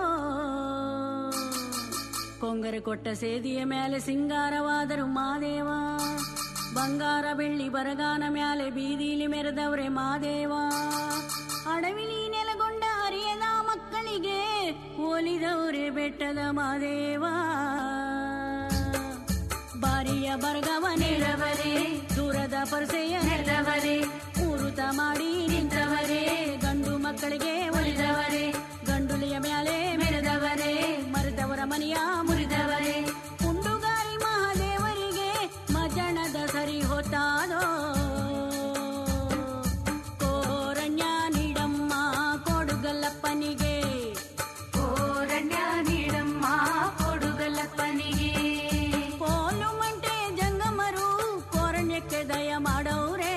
[SPEAKER 21] ಕೊಂಗರ ಕೊಟ್ಟ ಸೇದಿಯ ಮೇಲೆ ಸಿಂಗಾರವಾದರು ಮಾದೇವ ಬಂಗಾರ ಬೆಳ್ಳಿ ಬರಗಾನ ಮ್ಯಾಲೆ ಬೀದಿಲಿ ಮೆರೆದವ್ರೆ ಮಾದೇವ ಅಡವಿಲಿ ನೆಲಗೊಂಡ ಹರಿಯದ ಮಕ್ಕಳಿಗೆ ಒಲಿದವ್ರೆ ಬೆಟ್ಟದ ಮಾದೇವ ಬಾರಿಯ ಬರಗವ ನೆರವರೇ ದೂರದ ಪರಸೆಯ ನೆರವರೇ ಊರುತ ಮಾಡಿ ನಿಂತವರೇ ಗಂಡು ಮಕ್ಕಳಿಗೆ ಒಲಿದವರೇ ಗಂಡುಲಿಯ ಮ್ಯಾಲೆ ಮೆರೆದವರೇ ಮರೆದವರ ಮನೆಯ ಮುರಿದವರೇ ಉಂಡುಗಾರಿ ಮಹಾದೇವರಿಗೆ ಮಜಣದ ಸರಿ ಹೊತ್ತಾದೋ ಕೋರಣ್ಯ ನೀಡಮ್ಮ ಕೊಡುಗಲ್ಲಪ್ಪನಿಗೆ ಕೋರಣ್ಯ ನೀಡಮ್ಮ ಕೊಡುಗಲ್ಲಪ್ಪನಿಗೆ ಕೋಲು ಮಂಟೆ ಜಂಗಮರು ಕೋರಣ್ಯಕ್ಕೆ ದಯ ಮಾಡವ್ರೆ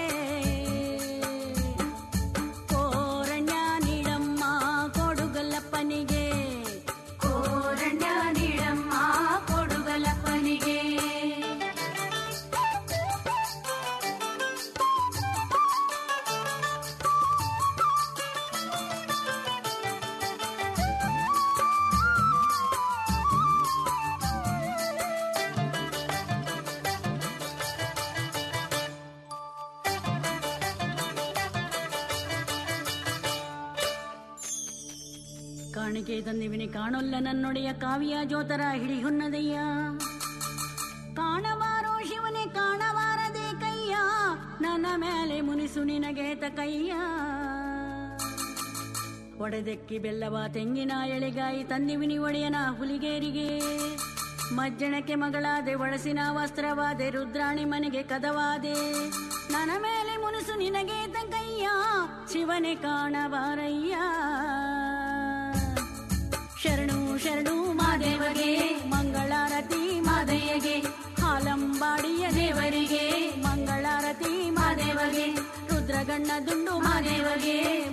[SPEAKER 21] ಕೋರಣ್ಯ ನೀಡಮ್ಮ ಕೊಡುಗಲ್ಲಪ್ಪನಿಗೆ ಕೋರಣ್ಯ ಕಾಣಿಕೆ ತಂದಿವಿನಿ ಕಾಣೊಲ್ಲ ನನ್ನೊಡೆಯ ಕಾವ್ಯ ಜೋತರ ಹಿಡಿ ಹೊನ್ನದಯ್ಯ ಕಾಣಬಾರೋ ಶಿವನೇ ಕಾಣಬಾರದೆ ಕಯ್ಯ ನನ್ನ ಮೇಲೆ ಮುನಿಸು ನಿನಗೆ ಕಯ್ಯ ಒಡೆದೆಕ್ಕಿ ಬೆಲ್ಲವ ತೆಂಗಿನ ಎಳೆಗಾಯಿ ತಂದಿವಿನಿ ಒಡೆಯನ ಹುಲಿಗೇರಿಗೆ ಮಜ್ಜಣಕ್ಕೆ ಮಗಳಾದೆ ಒಳಸಿನ ವಸ್ತ್ರವಾದೆ ರುದ್ರಾಣಿ ಮನೆಗೆ ಕದವಾದೆ ನನ್ನ ಮೇಲೆ ಮುನಿಸು ನಿನಗೆ ಕಯ್ಯ ಶಿವನೇ ಕಾಣಬಾರಯ್ಯ ಶರಣು ಶರಣು ಮಾದೇವಗೆ ಮಂಗಳಾರತಿ ಮಾದಯ್ಯಗೆ ಹಾಲಂಬಾಡಿಯ ದೇವರಿಗೆ ಮಂಗಳಾರತಿ ಮಾದೇವಗೆ ರುದ್ರಗಣ್ಣ ದುಂಡು ಮಾದೇವಗೆ